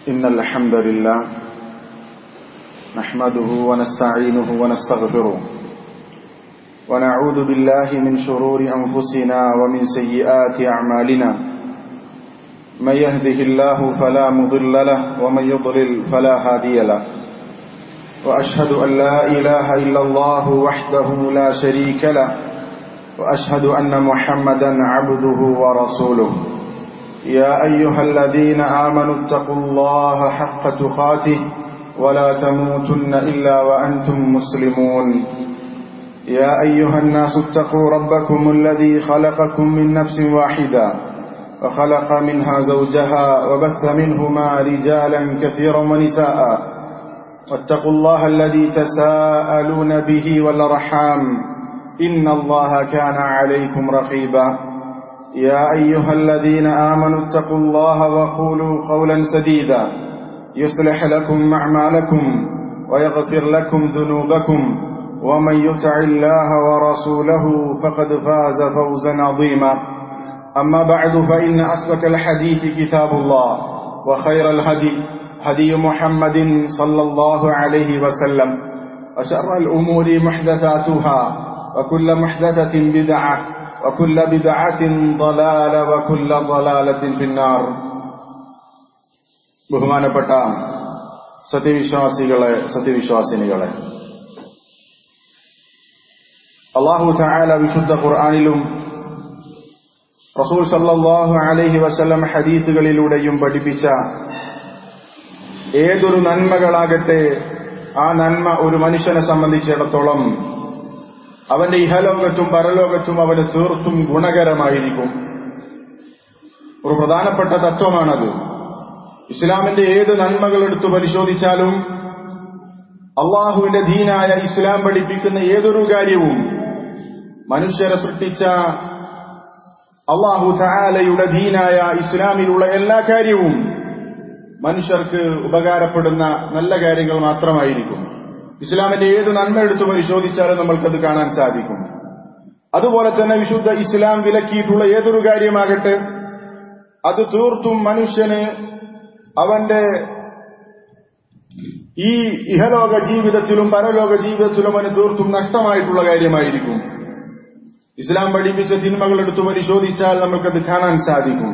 إن الحمد لله نحمده ونستعينه ونستغفره ونعوذ بالله من شرور أنفسنا ومن سيئات أعمالنا من يهده الله فلا مضل له ومن يضلل فلا هادي له وأشهد أن لا إله إلا الله وحده لا شريك له وأشهد أن محمدا عبده ورسوله يا أيها الذين آمنوا اتقوا الله حق تقاته ولا تموتن إلا وأنتم مسلمون يا أيها الناس اتقوا ربكم الذي خلقكم من نفس واحدة وخلق منها زوجها وبث منهما رجالا كثيرا ونساء واتقوا الله الذي تساءلون به والأرحام إن الله كان عليكم رقيبا يا أيها الذين آمنوا اتقوا الله وقولوا قولا سديدا يصلح لكم أعمالكم ويغفر لكم ذنوبكم ومن يطع الله ورسوله فقد فاز فوزا عظيما أما بعد فإن أسبك الحديث كتاب الله وخير الهدي هدي محمد صلى الله عليه وسلم وشر الأمور محدثاتها وكل محدثة بدعة وكل بدعة ضلالة وكل ضلالة في النار ബഹുമാനപ്പെട്ട സത്യവിശ്വാസികളെ സത്യവിശ്വാസിനികളെ അള്ളാഹു താല വിശുദ്ധ ഖുർആാനിലും റസൂൽ സല്ലാഹു അലഹി വസല്ലം ഹദീസുകളിലൂടെയും പഠിപ്പിച്ച ഏതൊരു നന്മകളാകട്ടെ ആ നന്മ ഒരു മനുഷ്യനെ സംബന്ധിച്ചിടത്തോളം അവന്റെ ഇഹലോകത്തും പരലോകത്തും അവന് തീർത്തും ഗുണകരമായിരിക്കും ഒരു പ്രധാനപ്പെട്ട തത്വമാണത് ഇസ്ലാമിന്റെ ഏത് നന്മകൾ എടുത്തു പരിശോധിച്ചാലും അള്ളാഹുവിന്റെ ദീനായ ഇസ്ലാം പഠിപ്പിക്കുന്ന ഏതൊരു കാര്യവും മനുഷ്യരെ സൃഷ്ടിച്ച അള്ളാഹു താലയുടെ ദീനായ ഇസ്ലാമിലുള്ള എല്ലാ കാര്യവും മനുഷ്യർക്ക് ഉപകാരപ്പെടുന്ന നല്ല കാര്യങ്ങൾ മാത്രമായിരിക്കും ഇസ്ലാമിന്റെ ഏത് നന്മ എടുത്തു പരിശോധിച്ചാലും നമ്മൾക്കത് കാണാൻ സാധിക്കും അതുപോലെ തന്നെ വിശുദ്ധ ഇസ്ലാം വിലക്കിയിട്ടുള്ള ഏതൊരു കാര്യമാകട്ടെ അത് തീർത്തും മനുഷ്യന് അവന്റെ ഈ ഇഹലോക ജീവിതത്തിലും പരലോക ജീവിതത്തിലും അവന് തീർത്തും നഷ്ടമായിട്ടുള്ള കാര്യമായിരിക്കും ഇസ്ലാം പഠിപ്പിച്ച തിന്മകൾ എടുത്തു പരിശോധിച്ചാൽ നമുക്കത് കാണാൻ സാധിക്കും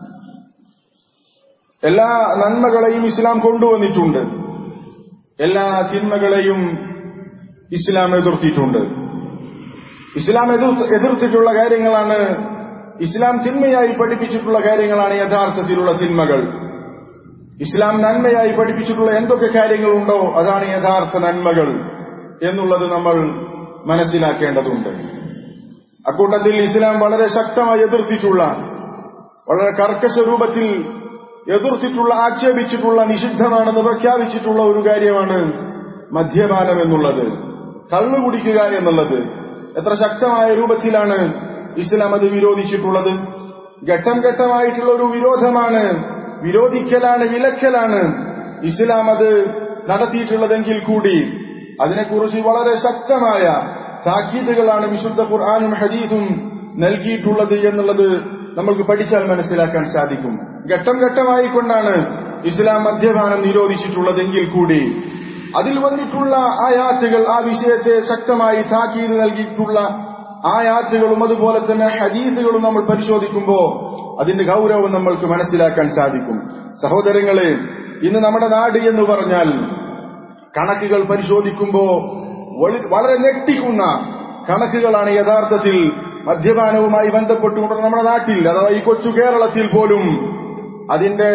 എല്ലാ നന്മകളെയും ഇസ്ലാം കൊണ്ടുവന്നിട്ടുണ്ട് എല്ലാ തിന്മകളെയും ഇസ്ലാം എതിർത്തിട്ടുണ്ട് ഇസ്ലാം എതിർത്തിട്ടുള്ള കാര്യങ്ങളാണ് ഇസ്ലാം തിന്മയായി പഠിപ്പിച്ചിട്ടുള്ള കാര്യങ്ങളാണ് യഥാർത്ഥത്തിലുള്ള തിന്മകൾ ഇസ്ലാം നന്മയായി പഠിപ്പിച്ചിട്ടുള്ള എന്തൊക്കെ കാര്യങ്ങളുണ്ടോ അതാണ് യഥാർത്ഥ നന്മകൾ എന്നുള്ളത് നമ്മൾ മനസ്സിലാക്കേണ്ടതുണ്ട് അക്കൂട്ടത്തിൽ ഇസ്ലാം വളരെ ശക്തമായി എതിർത്തിട്ടുള്ള വളരെ കർക്കശ രൂപത്തിൽ എതിർത്തിട്ടുള്ള ആക്ഷേപിച്ചിട്ടുള്ള നിഷിദ്ധമാണെന്ന് പ്രഖ്യാപിച്ചിട്ടുള്ള ഒരു കാര്യമാണ് മദ്യപാനം എന്നുള്ളത് കള്ളു കുടിക്കുക എന്നുള്ളത് എത്ര ശക്തമായ രൂപത്തിലാണ് ഇസ്ലാം അത് വിരോധിച്ചിട്ടുള്ളത് ഘട്ടം ഘട്ടമായിട്ടുള്ള ഒരു വിരോധമാണ് വിരോധിക്കലാണ് വിലക്കലാണ് ഇസ്ലാം അത് നടത്തിയിട്ടുള്ളതെങ്കിൽ കൂടി അതിനെക്കുറിച്ച് വളരെ ശക്തമായ താക്കീതുകളാണ് വിശുദ്ധ ഖുർആാനും ഹദീസും നൽകിയിട്ടുള്ളത് എന്നുള്ളത് നമ്മൾക്ക് പഠിച്ചാൽ മനസ്സിലാക്കാൻ സാധിക്കും ഘട്ടം ഘട്ടമായി കൊണ്ടാണ് ഇസ്ലാം മദ്യപാനം നിരോധിച്ചിട്ടുള്ളതെങ്കിൽ കൂടി അതിൽ വന്നിട്ടുള്ള ആയാത്തുകൾ ആ വിഷയത്തെ ശക്തമായി താക്കീത് നൽകിയിട്ടുള്ള ആയാത്തുകളും അതുപോലെ തന്നെ ഹദീസുകളും നമ്മൾ പരിശോധിക്കുമ്പോൾ അതിന്റെ ഗൗരവം നമ്മൾക്ക് മനസ്സിലാക്കാൻ സാധിക്കും സഹോദരങ്ങളെ ഇന്ന് നമ്മുടെ നാട് എന്ന് പറഞ്ഞാൽ കണക്കുകൾ പരിശോധിക്കുമ്പോൾ വളരെ ഞെട്ടിക്കുന്ന കണക്കുകളാണ് യഥാർത്ഥത്തിൽ മദ്യപാനവുമായി ബന്ധപ്പെട്ടുകൊണ്ട് നമ്മുടെ നാട്ടിൽ അഥവാ ഈ കൊച്ചു കേരളത്തിൽ പോലും അതിന്റെ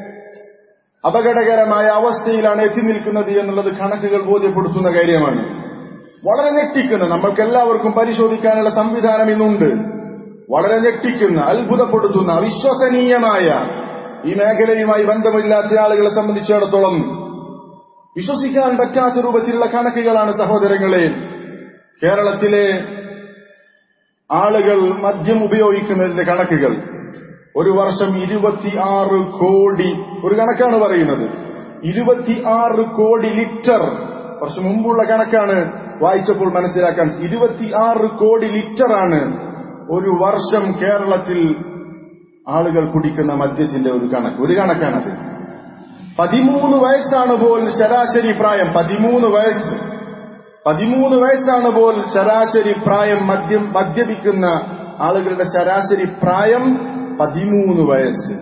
അപകടകരമായ അവസ്ഥയിലാണ് എത്തി നിൽക്കുന്നത് എന്നുള്ളത് കണക്കുകൾ ബോധ്യപ്പെടുത്തുന്ന കാര്യമാണ് വളരെ ഞെട്ടിക്കുന്ന നമ്മൾക്ക് എല്ലാവർക്കും പരിശോധിക്കാനുള്ള സംവിധാനം ഇന്നുണ്ട് വളരെ ഞെട്ടിക്കുന്ന അത്ഭുതപ്പെടുത്തുന്ന അവിശ്വസനീയമായ ഈ മേഖലയുമായി ബന്ധമില്ലാത്ത ആളുകളെ സംബന്ധിച്ചിടത്തോളം വിശ്വസിക്കാൻ പറ്റാത്ത രൂപത്തിലുള്ള കണക്കുകളാണ് സഹോദരങ്ങളെ കേരളത്തിലെ ആളുകൾ മദ്യം ഉപയോഗിക്കുന്നതിന്റെ കണക്കുകൾ ഒരു വർഷം ഇരുപത്തിയാറ് കോടി ഒരു കണക്കാണ് പറയുന്നത് ഇരുപത്തിയാറ് കോടി ലിറ്റർ കുറച്ച് മുമ്പുള്ള കണക്കാണ് വായിച്ചപ്പോൾ മനസ്സിലാക്കാൻ ഇരുപത്തിയാറ് കോടി ലിറ്ററാണ് ഒരു വർഷം കേരളത്തിൽ ആളുകൾ കുടിക്കുന്ന മദ്യത്തിന്റെ ഒരു കണക്ക് ഒരു കണക്കാണത് പതിമൂന്ന് വയസ്സാണ് പോൽ ശരാശരി പ്രായം പതിമൂന്ന് വയസ്സ് പതിമൂന്ന് വയസ്സാണ് പോൽ ശരാശരി പ്രായം മദ്യം മദ്യപിക്കുന്ന ആളുകളുടെ ശരാശരി പ്രായം പതിമൂന്ന് വയസ്സ്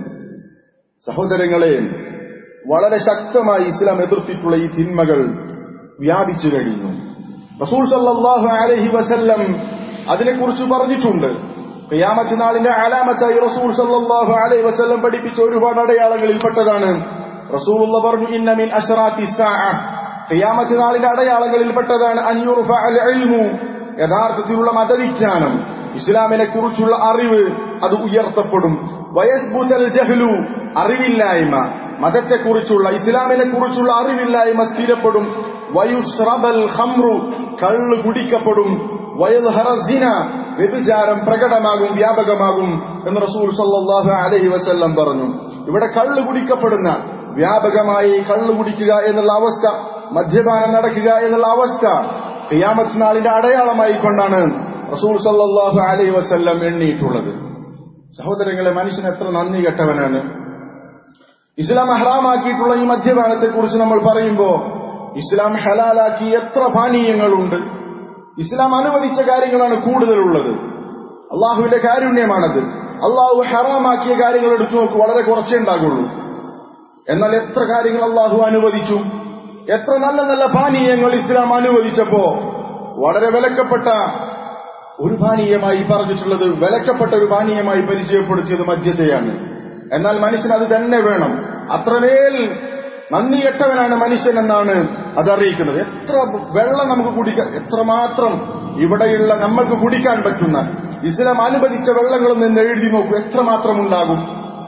സഹോദരങ്ങളെ വളരെ ശക്തമായി ഇസ്ലാം എതിർത്തിട്ടുള്ള ഈ തിന്മകൾ വ്യാപിച്ചു കഴിഞ്ഞു റസൂൽ സല്ലല്ലാഹു അലൈഹി വസല്ലം അതിനെക്കുറിച്ച് പറഞ്ഞിട്ടുണ്ട് ഖിയാമത്ത് നാളിന്റെ അലാമത്തായി റസൂൽ സല്ലല്ലാഹു അലൈഹി വസല്ലം പഠിപ്പിച്ച ഒരുപാട് അടയാളങ്ങളിൽ പെട്ടതാണ് റസൂലുള്ള പറഞ്ഞു ഇന്ന മിൻ അശ്റാത്തി സാഅ ഖിയാമത്ത് നാളിന്റെ അടയാളങ്ങളിൽ പെട്ടതാണ് അൻ യുർഫ അൽ ഇൽമു യഥാർത്ഥത്തിലുള്ള മതവിജ്ഞാനം ഇസ്ലാമിനെ കുറിച്ചുള്ള അറിവ് അത് ഉയർത്തപ്പെടും വയസ്ബുതൽ ജഹ്ലു അറിവില്ലായ്മ മതത്തെക്കുറിച്ചുള്ള ഇസ്ലാമിനെ കുറിച്ചുള്ള അറിവില്ലായ്മ സ്ഥിരപ്പെടും വയുഷ്റബൽ ഖംറു കള്ള് കുടിക്കപ്പെടും വയദ്ഹറസിന വ്യഭിചാരം പ്രകടമാകും വ്യാപകമാകും എന്ന് റസൂൽ സല്ലല്ലാഹു അലൈഹി വസല്ലം പറഞ്ഞു ഇവിടെ കള്ള് കുടിക്കപ്പെടുന്ന വ്യാപകമായി കള്ള് കുടിക്കുക എന്നുള്ള അവസ്ഥ മദ്യപാനം നടക്കുക എന്നുള്ള അവസ്ഥ ഖിയാമത്ത് നാളിന്റെ അടയാളമായി കൊണ്ടാണ് റസൂൽ സല്ലല്ലാഹു അലൈഹി വസല്ലം എണ്ണിയിട്ടുള്ളത് സഹോദരങ്ങളെ മനുഷ്യൻ എത്ര നന്ദി കെട്ടവനാണ് ഇസ്ലാം ഹറാമാക്കിയിട്ടുള്ള ഈ മദ്യപാനത്തെ കുറിച്ച് നമ്മൾ പറയുമ്പോൾ ഇസ്ലാം ഹലാലാക്കി എത്ര പാനീയങ്ങളുണ്ട് ഇസ്ലാം അനുവദിച്ച കാര്യങ്ങളാണ് കൂടുതലുള്ളത് അള്ളാഹുവിന്റെ കാരുണ്യമാണത് അള്ളാഹു ഹറാമാക്കിയ കാര്യങ്ങൾ എടുത്തു നോക്ക് വളരെ കുറച്ചേ ഉണ്ടാകുള്ളൂ എന്നാൽ എത്ര കാര്യങ്ങൾ അള്ളാഹു അനുവദിച്ചു എത്ര നല്ല നല്ല പാനീയങ്ങൾ ഇസ്ലാം അനുവദിച്ചപ്പോ വളരെ വിലക്കപ്പെട്ട ഒരു പാനീയമായി പറഞ്ഞിട്ടുള്ളത് വിലക്കപ്പെട്ട ഒരു പാനീയമായി പരിചയപ്പെടുത്തിയത് മദ്യത്തെയാണ് എന്നാൽ മനുഷ്യൻ അത് തന്നെ വേണം അത്രമേൽ നന്ദി കെട്ടവനാണ് മനുഷ്യൻ എന്നാണ് അത് അറിയിക്കുന്നത് എത്ര വെള്ളം നമുക്ക് കുടിക്കാൻ എത്രമാത്രം ഇവിടെയുള്ള നമ്മൾക്ക് കുടിക്കാൻ പറ്റുന്ന ഇസ്ലാം അനുവദിച്ച വെള്ളങ്ങളൊന്നും എന്ന് എഴുതി നോക്കൂ എത്രമാത്രം ഉണ്ടാകും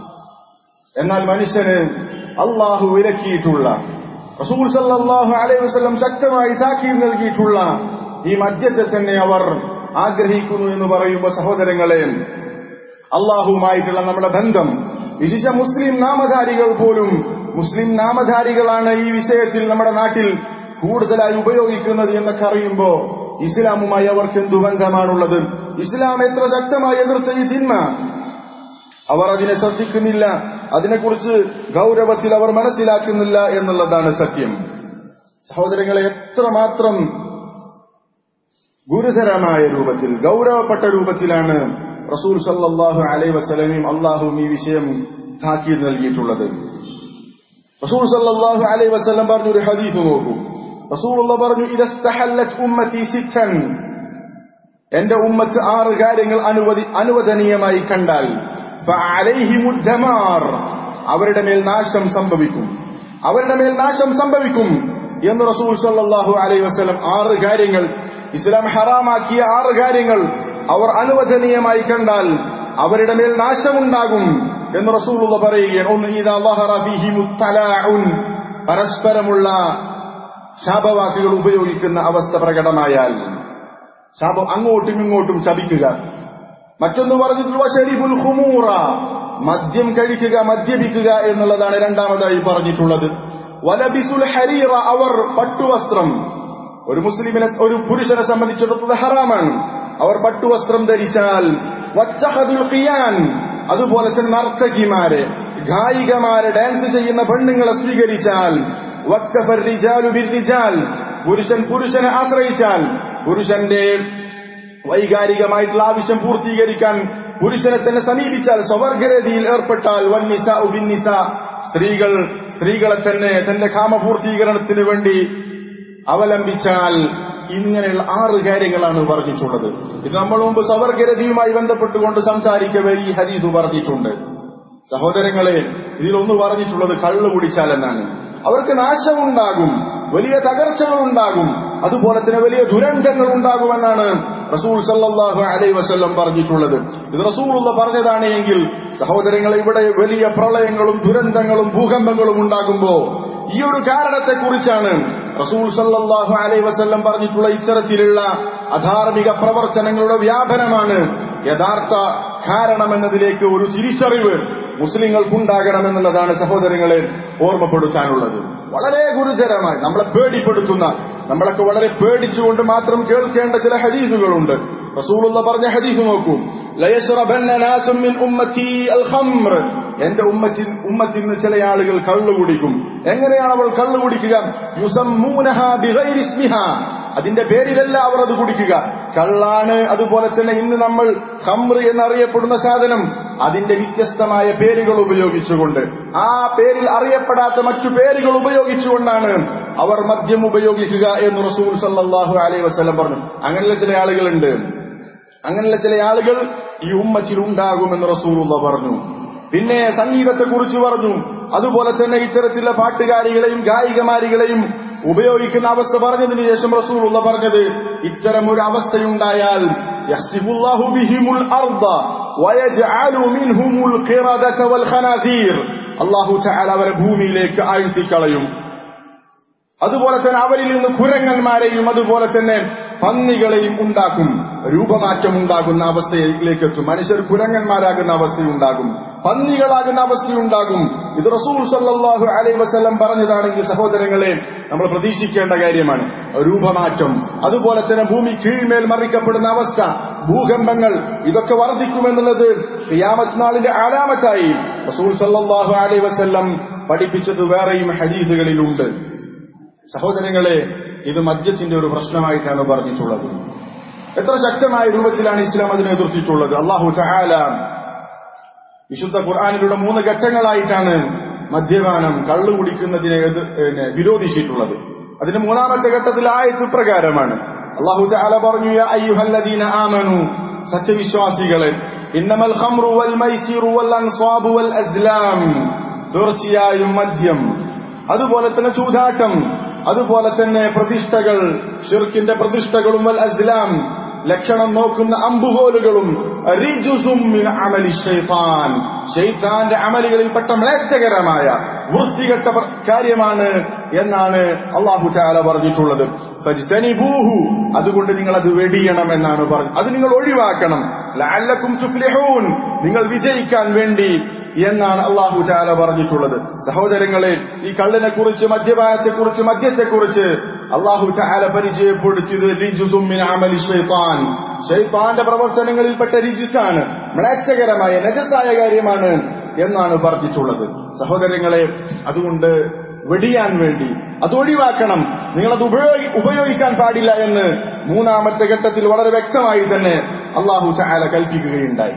എന്നാൽ മനുഷ്യന് അള്ളാഹു വിലക്കിയിട്ടുള്ള റസൂൽ സല്ലാഹു അലൈഹി വസ്ലം ശക്തമായി താക്കീത് നൽകിയിട്ടുള്ള ഈ മദ്യത്തെ തന്നെ അവർ ആഗ്രഹിക്കുന്നു എന്ന് പറയുമ്പോൾ സഹോദരങ്ങളെ അള്ളാഹുവുമായിട്ടുള്ള നമ്മുടെ ബന്ധം വിശിഷ്ട മുസ്ലിം നാമധാരികൾ പോലും മുസ്ലിം നാമധാരികളാണ് ഈ വിഷയത്തിൽ നമ്മുടെ നാട്ടിൽ കൂടുതലായി ഉപയോഗിക്കുന്നത് എന്നൊക്കെ അറിയുമ്പോ ഇസ്ലാമുമായി അവർക്ക് എന്തു ബന്ധമാണുള്ളത് ഇസ്ലാം എത്ര ശക്തമായി എതിർത്ത ഈ തിന്മ അവർ അതിനെ ശ്രദ്ധിക്കുന്നില്ല അതിനെക്കുറിച്ച് ഗൗരവത്തിൽ അവർ മനസ്സിലാക്കുന്നില്ല എന്നുള്ളതാണ് സത്യം സഹോദരങ്ങളെ എത്രമാത്രം ഗുരുതരമായ രൂപത്തിൽ ഗൗരവപ്പെട്ട രൂപത്തിലാണ് റസൂൽ സല്ലാഹു അലൈ വസ്ലമയും അള്ളാഹുവും ഈ വിഷയം താക്കീത് നൽകിയിട്ടുള്ളത് റസൂൽ സല്ലാഹു അലൈ വസ്ലം പറഞ്ഞു ഒരു ഹദീഫ് നോക്കൂ റസൂൽ പറഞ്ഞു ഇതസ്തഹല്ലത് ഉമ്മത്തി സിദ്ധൻ എന്റെ ഉമ്മത്ത് ആറ് കാര്യങ്ങൾ അനുവദി അനുവദനീയമായി കണ്ടാൽ ഫഅലൈഹിമുദ്ദമാർ അവരുടെ മേൽ നാശം സംഭവിക്കും അവരുടെ മേൽ നാശം സംഭവിക്കും എന്ന് റസൂൽ സല്ലല്ലാഹു അലൈഹി വസല്ലം ആറ് കാര്യങ്ങൾ ഇസ്ലാം ഹറാമാക്കിയ ആറ് കാര്യങ്ങൾ അവർ അനുവദനീയമായി കണ്ടാൽ അവരുടെ മേൽ നാശമുണ്ടാകും എന്ന് റസൂലുള്ള പറയുകയാണ് ഒന്ന് ഇതാ ലഹറ ഫീഹിമു തലാഉൻ പരസ്പരമുള്ള ശാപവാക്കുകൾ ഉപയോഗിക്കുന്ന അവസ്ഥ പ്രകടമായാൽ ശാപം അങ്ങോട്ടും ഇങ്ങോട്ടും ശപിക്കുക മറ്റൊന്ന് പറഞ്ഞിട്ടുള്ള ഷരീഫുൽ ഹുമൂറ മദ്യം കഴിക്കുക മദ്യപിക്കുക എന്നുള്ളതാണ് രണ്ടാമതായി പറഞ്ഞിട്ടുള്ളത് വലബിസുൽ ഹരീറ അവർ പട്ടുവസ്ത്രം ഒരു മുസ്ലിമിനെ ഒരു പുരുഷനെ സംബന്ധിച്ചിടത്തോളം ഹറാമാണ് അവർ പട്ടുവസ്ത്രം ധരിച്ചാൽ വറ്റഹദുൽ ഖിയാൻ അതുപോലെ തന്നെ നർത്തകിമാരെ ഗായികമാരെ ഡാൻസ് ചെയ്യുന്ന പെണ്ണുങ്ങളെ സ്വീകരിച്ചാൽ വക്തഫർ റിജാലു ബിർ റിജാൽ പുരുഷൻ പുരുഷനെ ആശ്രയിച്ചാൽ പുരുഷന്റെ വൈകാരികമായിട്ടുള്ള ആവശ്യം പൂർത്തീകരിക്കാൻ പുരുഷനെ തന്നെ സമീപിച്ചാൽ സ്വവർഗരതിയിൽ ഏർപ്പെട്ടാൽ വന്നിസ ഉബിന്നിസ സ്ത്രീകൾ സ്ത്രീകളെ തന്നെ തന്റെ കാമപൂർത്തീകരണത്തിന് വേണ്ടി അവലംബിച്ചാൽ ഇങ്ങനെയുള്ള ആറ് കാര്യങ്ങളാണ് പറഞ്ഞിട്ടുള്ളത് ഇത് നമ്മൾ മുമ്പ് സ്വവർഗരതിയുമായി ബന്ധപ്പെട്ടുകൊണ്ട് സംസാരിക്കവേ ഈ ഹദീദ് പറഞ്ഞിട്ടുണ്ട് സഹോദരങ്ങളെ ഇതിലൊന്ന് പറഞ്ഞിട്ടുള്ളത് കള്ളു കുടിച്ചാൽ എന്നാണ് അവർക്ക് നാശമുണ്ടാകും വലിയ തകർച്ചകൾ ഉണ്ടാകും അതുപോലെ തന്നെ വലിയ ദുരന്തങ്ങൾ ഉണ്ടാകുമെന്നാണ് റസൂൽ സല്ലാഹു അലൈ വസ്ല്ലം പറഞ്ഞിട്ടുള്ളത് ഇത് റസൂലുള്ള പറഞ്ഞതാണ് എങ്കിൽ സഹോദരങ്ങൾ ഇവിടെ വലിയ പ്രളയങ്ങളും ദുരന്തങ്ങളും ഭൂകമ്പങ്ങളും ഉണ്ടാകുമ്പോ ഈ ഒരു കാരണത്തെക്കുറിച്ചാണ് റസൂൽ സല്ലാഹു അലൈ വസ്ല്ലം പറഞ്ഞിട്ടുള്ള ഇത്തരത്തിലുള്ള അധാർമിക പ്രവർത്തനങ്ങളുടെ വ്യാപനമാണ് യഥാർത്ഥ കാരണമെന്നതിലേക്ക് ഒരു തിരിച്ചറിവ് മുസ്ലിങ്ങൾക്കുണ്ടാകണമെന്നുള്ളതാണ് സഹോദരങ്ങളെ ഓർമ്മപ്പെടുത്താനുള്ളത് വളരെ ഗുരുതരമായി നമ്മളെ പേടിപ്പെടുത്തുന്ന നമ്മളൊക്കെ വളരെ പേടിച്ചുകൊണ്ട് മാത്രം കേൾക്കേണ്ട ചില ഹദീസുകളുണ്ട് റസൂലുള്ള പറഞ്ഞ ഹദീസ് നോക്കൂ ലയശ്റബന്ന നാസും മിൻ ഉമ്മത്തി അൽ ഖംർ എന്റെ ഉമ്മത്തിൽ ഉമ്മത്തിൽ നിന്ന് ചില ആളുകൾ കള്ളു കുടിക്കും എങ്ങനെയാണ് അവൾ കള്ളു കുടിക്കുക യുസമ്മൂനഹ ബിഗൈരി ഇസ്മിഹാ അതിന്റെ പേരിലല്ല അവർ അത് കുടിക്കുക കള്ളാണ് അതുപോലെ തന്നെ ഇന്ന് നമ്മൾ ഹമ്ര എന്നറിയപ്പെടുന്ന സാധനം അതിന്റെ വ്യത്യസ്തമായ പേരുകൾ ഉപയോഗിച്ചുകൊണ്ട് ആ പേരിൽ അറിയപ്പെടാത്ത മറ്റു പേരുകൾ ഉപയോഗിച്ചുകൊണ്ടാണ് അവർ മദ്യം ഉപയോഗിക്കുക എന്ന് റസൂൽ സല്ലാഹു അലൈഹി വസ്ലം പറഞ്ഞു അങ്ങനെയുള്ള ചില ആളുകളുണ്ട് അങ്ങനെയുള്ള ചില ആളുകൾ ഈ ഉമ്മച്ചിൽ ഉണ്ടാകുമെന്ന് റസൂലുള്ള പറഞ്ഞു പിന്നെ സംഗീതത്തെ കുറിച്ച് പറഞ്ഞു അതുപോലെ തന്നെ ഇത്തരത്തിലുള്ള പാട്ടുകാരികളെയും ഗായികമാരികളെയും ഉപയോഗിക്കുന്ന അവസ്ഥ പറഞ്ഞതിന് ശേഷം റസൂലുള്ള പറഞ്ഞത് ഇത്തരം ഒരു അവസ്ഥയുണ്ടായാൽ യഹ്സിബുല്ലാഹു ബിഹിമുൽ അർദ വയജ്അലു മിൻഹുമുൽ ഖിറദത വൽ ഖനാസീർ അല്ലാഹു തആല അവരെ ഭൂമിയിലേക്ക് ആഴ്ത്തിക്കളയും അതുപോലെ തന്നെ അവരിൽ നിന്ന് കുരങ്ങന്മാരെയും അതുപോലെ തന്നെ പന്നികളെയും ഉണ്ടാക്കും രൂപമാറ്റം ഉണ്ടാകുന്ന അവസ്ഥയിലേക്ക് എത്തും മനുഷ്യർ കുരങ്ങന്മാരാകുന്ന അവസ്ഥയുണ്ടാകും പന്നികളാകുന്ന അവസ്ഥയുണ്ടാകും ഇത് റസൂൽ സല്ലാഹു അലൈ വസ്ലം പറഞ്ഞതാണെങ്കിൽ സഹോദരങ്ങളെ നമ്മൾ പ്രതീക്ഷിക്കേണ്ട കാര്യമാണ് രൂപമാറ്റം അതുപോലെ തന്നെ ഭൂമി കീഴ്മേൽ മറിക്കപ്പെടുന്ന അവസ്ഥ ഭൂകമ്പങ്ങൾ ഇതൊക്കെ വർദ്ധിക്കുമെന്നുള്ളത് ഖിയാമത്ത് നാളിന്റെ ആലാമത്തായി റസൂൽ സല്ലാഹു അലൈ വസ്ല്ലം പഠിപ്പിച്ചത് വേറെയും ഹദീസുകളിലുണ്ട് സഹോദരങ്ങളെ ഇത് മദ്യത്തിന്റെ ഒരു പ്രശ്നമായിട്ടാണ് പറഞ്ഞിട്ടുള്ളത് എത്ര ശക്തമായ രൂപത്തിലാണ് ഇസ്ലാം അതിനെ എതിർത്തിട്ടുള്ളത് അള്ളാഹു ചായാല വിശുദ്ധ ഖുർആാനിലൂടെ മൂന്ന് ഘട്ടങ്ങളായിട്ടാണ് മദ്യപാനം കള്ളു കുടിക്കുന്നതിനെ വിരോധിച്ചിട്ടുള്ളത് അതിന് മൂന്നാമത്തെ ഘട്ടത്തിൽ ആയത്ത് പ്രകാരമാണ് അള്ളാഹു ചാല പറഞ്ഞു അയ്യുഹല്ലദീന ആമനു സത്യവിശ്വാസികളെ ഇന്നമൽ ഖംറു വൽ മൈസിറു വൽ അൻസ്വാബു വൽ അസ്ലാം തീർച്ചയായും മദ്യം അതുപോലെ തന്നെ ചൂതാട്ടം അതുപോലെ തന്നെ പ്രതിഷ്ഠകൾ ഷിർക്കിന്റെ പ്രതിഷ്ഠകളും വൽ അസ്ലാം ലക്ഷണം നോക്കുന്ന അമ്പുകോലുകളും ഷെയ്ത്താന്റെ അമലുകളിൽപ്പെട്ട മ്ലേച്ഛകരമായ വൃത്തികെട്ട കാര്യമാണ് എന്നാണ് അള്ളാഹു ചാല പറഞ്ഞിട്ടുള്ളത് അതുകൊണ്ട് നിങ്ങൾ അത് വെടിയണം എന്നാണ് പറഞ്ഞത് അത് നിങ്ങൾ ഒഴിവാക്കണം ലാലക്കും ചുഫ്ലിഹൂൻ നിങ്ങൾ വിജയിക്കാൻ വേണ്ടി എന്നാണ് അള്ളാഹു ചാല പറഞ്ഞിട്ടുള്ളത് സഹോദരങ്ങളെ ഈ കള്ളിനെ കുറിച്ച് മദ്യപാനത്തെ കുറിച്ച് മദ്യത്തെ കുറിച്ച് അള്ളാഹു ചാല പരിചയപ്പെടുത്തിയത് ഷെയ്ത്താന്റെ പ്രവർത്തനങ്ങളിൽപ്പെട്ട രിജിസാണ് മ്ലേച്ഛകരമായ നജസായ കാര്യമാണ് എന്നാണ് പറഞ്ഞിട്ടുള്ളത് സഹോദരങ്ങളെ അതുകൊണ്ട് വെടിയാൻ വേണ്ടി അത് ഒഴിവാക്കണം നിങ്ങളത് ഉപയോഗി ഉപയോഗിക്കാൻ പാടില്ല എന്ന് മൂന്നാമത്തെ ഘട്ടത്തിൽ വളരെ വ്യക്തമായി തന്നെ അള്ളാഹു ചാല കൽപ്പിക്കുകയുണ്ടായി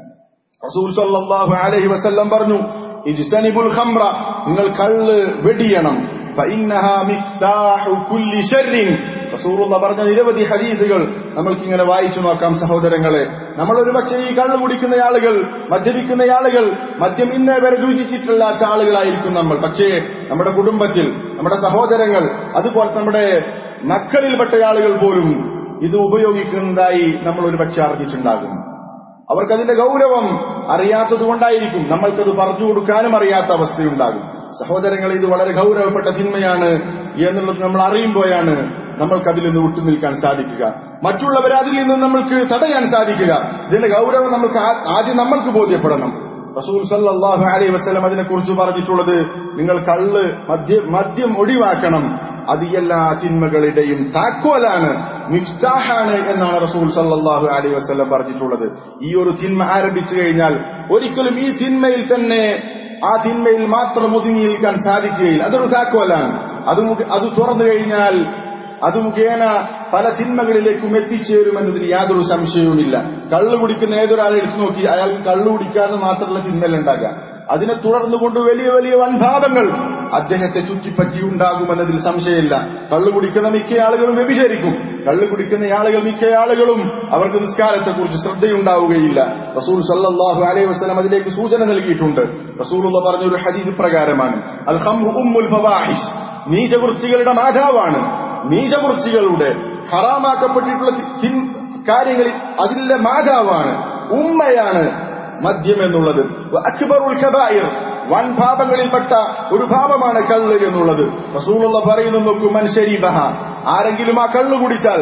റസൂൽ സല്ലല്ലാഹു അലൈഹി വസല്ലം പറഞ്ഞു ഇജ്തനിബുൽ ഖംറ നിങ്ങൾ കള്ള് വെടിയണം ഫഇന്നഹാ മിഫ്താഹു കുല്ലി ശർറിൻ റസൂലുള്ള പറഞ്ഞ നിരവധി ഹദീസുകൾ നമ്മൾക്ക് ഇങ്ങനെ വായിച്ചു നോക്കാം സഹോദരങ്ങളെ നമ്മൾ ഒരു പക്ഷേ ഈ കള്ള് കുടിക്കുന്ന ആളുകൾ മദ്യപിക്കുന്ന ആളുകൾ മദ്യം ഇന്നേ വരെ രുചിച്ചിട്ടില്ലാത്ത ആളുകളായിരിക്കും നമ്മൾ പക്ഷേ നമ്മുടെ കുടുംബത്തിൽ നമ്മുടെ സഹോദരങ്ങൾ അതുപോലെ നമ്മുടെ മക്കളിൽപ്പെട്ട ആളുകൾ പോലും ഇത് ഉപയോഗിക്കുന്നതായി നമ്മൾ ഒരു പക്ഷെ അറിഞ്ഞിട്ടുണ്ടാകും അവർക്കതിന്റെ ഗൗരവം അറിയാത്തതുകൊണ്ടായിരിക്കും നമ്മൾക്കത് പറഞ്ഞു കൊടുക്കാനും അറിയാത്ത അവസ്ഥയുണ്ടാകും സഹോദരങ്ങൾ ഇത് വളരെ ഗൗരവപ്പെട്ട തിന്മയാണ് എന്നുള്ളത് നമ്മൾ അറിയുമ്പോഴാണ് നമ്മൾക്ക് അതിൽ നിന്ന് വിട്ടുനിൽക്കാൻ സാധിക്കുക മറ്റുള്ളവരെ അതിൽ നിന്ന് നമ്മൾക്ക് തടയാൻ സാധിക്കുക ഇതിന്റെ ഗൗരവം നമുക്ക് ആദ്യം നമ്മൾക്ക് ബോധ്യപ്പെടണം റസൂൽ സല്ലാഹു അലൈ വസ്ലം അതിനെക്കുറിച്ച് പറഞ്ഞിട്ടുള്ളത് നിങ്ങൾ കള്ള് മദ്യ മദ്യം ഒഴിവാക്കണം അത് എല്ലാ തിന്മകളുടെയും താക്കോലാണ് മിഫ്താഹാണ് എന്നാണ് റസൂൽ സല്ലാഹു അലൈ വസ്ലം പറഞ്ഞിട്ടുള്ളത് ഈ ഒരു തിന്മ ആരംഭിച്ചു കഴിഞ്ഞാൽ ഒരിക്കലും ഈ തിന്മയിൽ തന്നെ ആ തിന്മയിൽ മാത്രം ഒതുങ്ങി നിൽക്കാൻ സാധിക്കുകയില്ല അതൊരു താക്കോലാണ് അത് അത് തുറന്നു കഴിഞ്ഞാൽ അത് മുഖേന പല ചിന്മകളിലേക്കും എത്തിച്ചേരുമെന്നതിന് യാതൊരു സംശയവുമില്ല കള്ളു കുടിക്കുന്ന ഏതൊരാളെ എടുത്തു നോക്കി അയാൾക്ക് കള്ളു കുടിക്കാതെ മാത്രമുള്ള ചിന്മൽ ഉണ്ടാകുക അതിനെ തുടർന്നുകൊണ്ട് വലിയ വലിയ വൻഭാവങ്ങൾ അദ്ദേഹത്തെ ചുറ്റിപ്പറ്റി ഉണ്ടാകുമെന്നതിൽ സംശയമില്ല കള്ളു കുടിക്കുന്ന മിക്ക ആളുകളും വ്യഭിചരിക്കും കള്ളു കുടിക്കുന്ന ആളുകൾ മിക്ക ആളുകളും അവർക്ക് നിസ്കാരത്തെക്കുറിച്ച് ശ്രദ്ധയുണ്ടാവുകയില്ല റസൂൽ സല്ലാഹു അലൈഹി വസ്ലം അതിലേക്ക് സൂചന നൽകിയിട്ടുണ്ട് റസൂൽ പറഞ്ഞ ഒരു ഹദീദ് പ്രകാരമാണ് അൽ ഉമ്മുൽ ഫവാഹിഷ് നീചവൃത്തികളുടെ മാതാവാണ് നീചവൃത്തികളുടെ ഹറാമാക്കപ്പെട്ടിട്ടുള്ള കാര്യങ്ങളിൽ അതിലെ മാതാവാണ് ഉമ്മയാണ് മദ്യം എന്നുള്ളത് അക്ബറുൽ കബായിർ വൻ പാപങ്ങളിൽപ്പെട്ട ഒരു പാപമാണ് കള്ള് എന്നുള്ളത് റസൂലുള്ള പറയുന്നു നോക്കൂ മൻശരീബഹ ആരെങ്കിലും ആ കള്ളു കുടിച്ചാൽ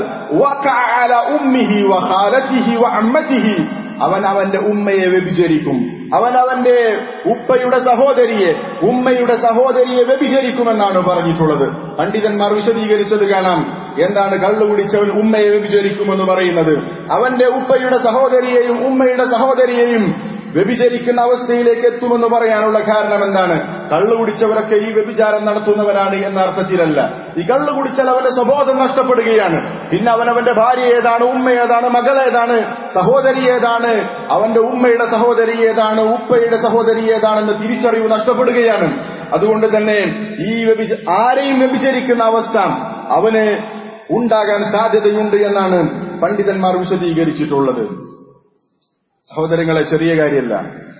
അവൻ അവന്റെ ഉമ്മയെ വ്യഭിചരിക്കും അവൻ അവന്റെ ഉപ്പയുടെ സഹോദരിയെ ഉമ്മയുടെ സഹോദരിയെ വ്യഭിചരിക്കുമെന്നാണ് പറഞ്ഞിട്ടുള്ളത് പണ്ഡിതന്മാർ വിശദീകരിച്ചത് കാണാം എന്താണ് കള്ളു കുടിച്ചവൻ ഉമ്മയെ വ്യഭിചരിക്കുമെന്ന് പറയുന്നത് അവന്റെ ഉപ്പയുടെ സഹോദരിയെയും ഉമ്മയുടെ സഹോദരിയെയും വ്യഭിചരിക്കുന്ന അവസ്ഥയിലേക്ക് എത്തുമെന്ന് പറയാനുള്ള കാരണം എന്താണ് കള്ളു കുടിച്ചവരൊക്കെ ഈ വ്യഭിചാരം നടത്തുന്നവരാണ് എന്ന അർത്ഥത്തിലല്ല ഈ കള്ളു കുടിച്ചാൽ അവന്റെ സ്വബോധം നഷ്ടപ്പെടുകയാണ് പിന്നെ അവനവന്റെ ഭാര്യ ഏതാണ് ഉമ്മ ഏതാണ് മകൾ ഏതാണ് സഹോദരി ഏതാണ് അവന്റെ ഉമ്മയുടെ സഹോദരി ഏതാണ് ഉപ്പയുടെ സഹോദരി ഏതാണെന്ന് തിരിച്ചറിവ് നഷ്ടപ്പെടുകയാണ് അതുകൊണ്ട് തന്നെ ഈ വ്യഭിച ആരെയും വ്യഭിചരിക്കുന്ന അവസ്ഥ അവന് ഉണ്ടാകാൻ സാധ്യതയുണ്ട് എന്നാണ് പണ്ഡിതന്മാർ വിശദീകരിച്ചിട്ടുള്ളത് സഹോദരങ്ങളെ ചെറിയ കാര്യമല്ല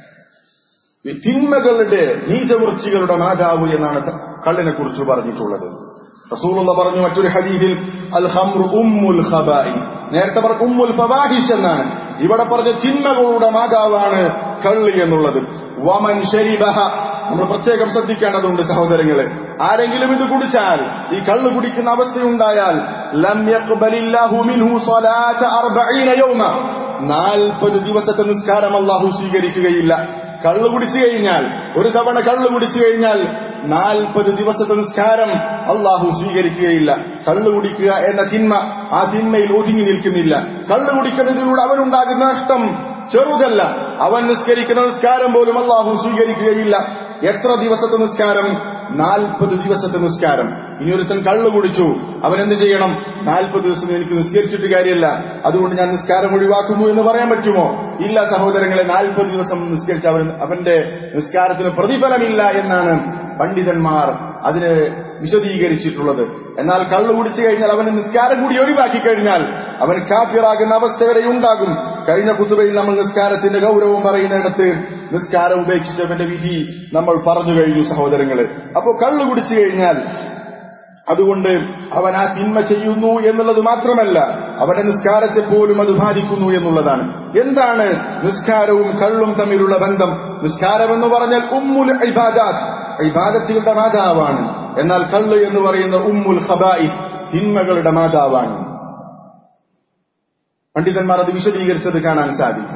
ഈ തിന്മകളുടെ നീചവൃത്തികളുടെ മാതാവ് എന്നാണ് കള്ളിനെ കുറിച്ച് പറഞ്ഞിട്ടുള്ളത് റസൂലുള്ള പറഞ്ഞു മറ്റൊരു ഹദീസിൽ അൽ ഹംറു ഉമ്മുൽ ഖബായി നേരത്തെ പറഞ്ഞ ഉമ്മുൽ ഫവാഹിഷ് എന്നാണ് ഇവിടെ പറഞ്ഞ തിന്മകളുടെ മാതാവാണ് കള്ളി എന്നുള്ളത് വമൻ ശരിബഹ നമ്മൾ പ്രത്യേകം ശ്രദ്ധിക്കേണ്ടതുണ്ട് സഹോദരങ്ങളെ ആരെങ്കിലും ഇത് കുടിച്ചാൽ ഈ കള്ള് കുടിക്കുന്ന അവസ്ഥയുണ്ടായാൽ ലം യഖ്ബലില്ലാഹു മിൻഹു സ്വലാത അർബഈന യൗമ നാൽപ്പത് ദിവസത്തെ നിസ്കാരം അള്ളാഹു സ്വീകരിക്കുകയില്ല കള്ളു കുടിച്ചു കഴിഞ്ഞാൽ ഒരു തവണ കള്ളു കുടിച്ചു കഴിഞ്ഞാൽ നാൽപ്പത് ദിവസത്തെ നിസ്കാരം അള്ളാഹു സ്വീകരിക്കുകയില്ല കള്ളു കുടിക്കുക എന്ന തിന്മ ആ തിന്മയിൽ ഒതുങ്ങി നിൽക്കുന്നില്ല കള്ളു കുടിക്കുന്നതിലൂടെ അവനുണ്ടാകുന്ന നഷ്ടം ചെറുതല്ല അവൻ നിസ്കരിക്കുന്ന നിസ്കാരം പോലും അള്ളാഹു സ്വീകരിക്കുകയില്ല എത്ര ദിവസത്തെ നിസ്കാരം നാൽപ്പത് ദിവസത്തെ നിസ്കാരം ഇനി ഒരുത്തൻ കള്ളു കുടിച്ചു അവൻ എന്ത് ചെയ്യണം നാൽപ്പത് ദിവസം എനിക്ക് നിസ്കരിച്ചിട്ട് കാര്യമില്ല അതുകൊണ്ട് ഞാൻ നിസ്കാരം ഒഴിവാക്കുന്നു എന്ന് പറയാൻ പറ്റുമോ ഇല്ല സഹോദരങ്ങളെ നാൽപ്പത് ദിവസം നിസ്കരിച്ച അവൻ അവന്റെ നിസ്കാരത്തിന് പ്രതിഫലമില്ല എന്നാണ് പണ്ഡിതന്മാർ അതിന് വിശദീകരിച്ചിട്ടുള്ളത് എന്നാൽ കള്ളു കുടിച്ചു കഴിഞ്ഞാൽ അവന് നിസ്കാരം കൂടി ഒഴിവാക്കി കഴിഞ്ഞാൽ അവൻ കാഫിറാകുന്ന അവസ്ഥ വരെ ഉണ്ടാകും കഴിഞ്ഞ കുത്തുബയിൽ നമ്മൾ നിസ്കാരത്തിന്റെ ഗൗരവം പറയുന്നിടത്ത് നിസ്കാരം ഉപേക്ഷിച്ചവന്റെ വിധി നമ്മൾ പറഞ്ഞു കഴിഞ്ഞു സഹോദരങ്ങളെ അപ്പോ കള്ളു കുടിച്ചു കഴിഞ്ഞാൽ അതുകൊണ്ട് അവൻ ആ തിന്മ ചെയ്യുന്നു എന്നുള്ളത് മാത്രമല്ല അവന്റെ നിസ്കാരത്തെ പോലും അത് ബാധിക്കുന്നു എന്നുള്ളതാണ് എന്താണ് നിസ്കാരവും കള്ളും തമ്മിലുള്ള ബന്ധം നിസ്കാരം എന്ന് പറഞ്ഞാൽ ഉമ്മുൽ ഇബാദാത്ത് ഇബാദത്തുകളുടെ മാതാവാണ് എന്നാൽ കള്ള് എന്ന് പറയുന്ന ഉമ്മുൽ ഖബായിസ് തിന്മകളുടെ മാതാവാണ് പണ്ഡിതന്മാർ അത് വിശദീകരിച്ചത് കാണാൻ സാധിക്കും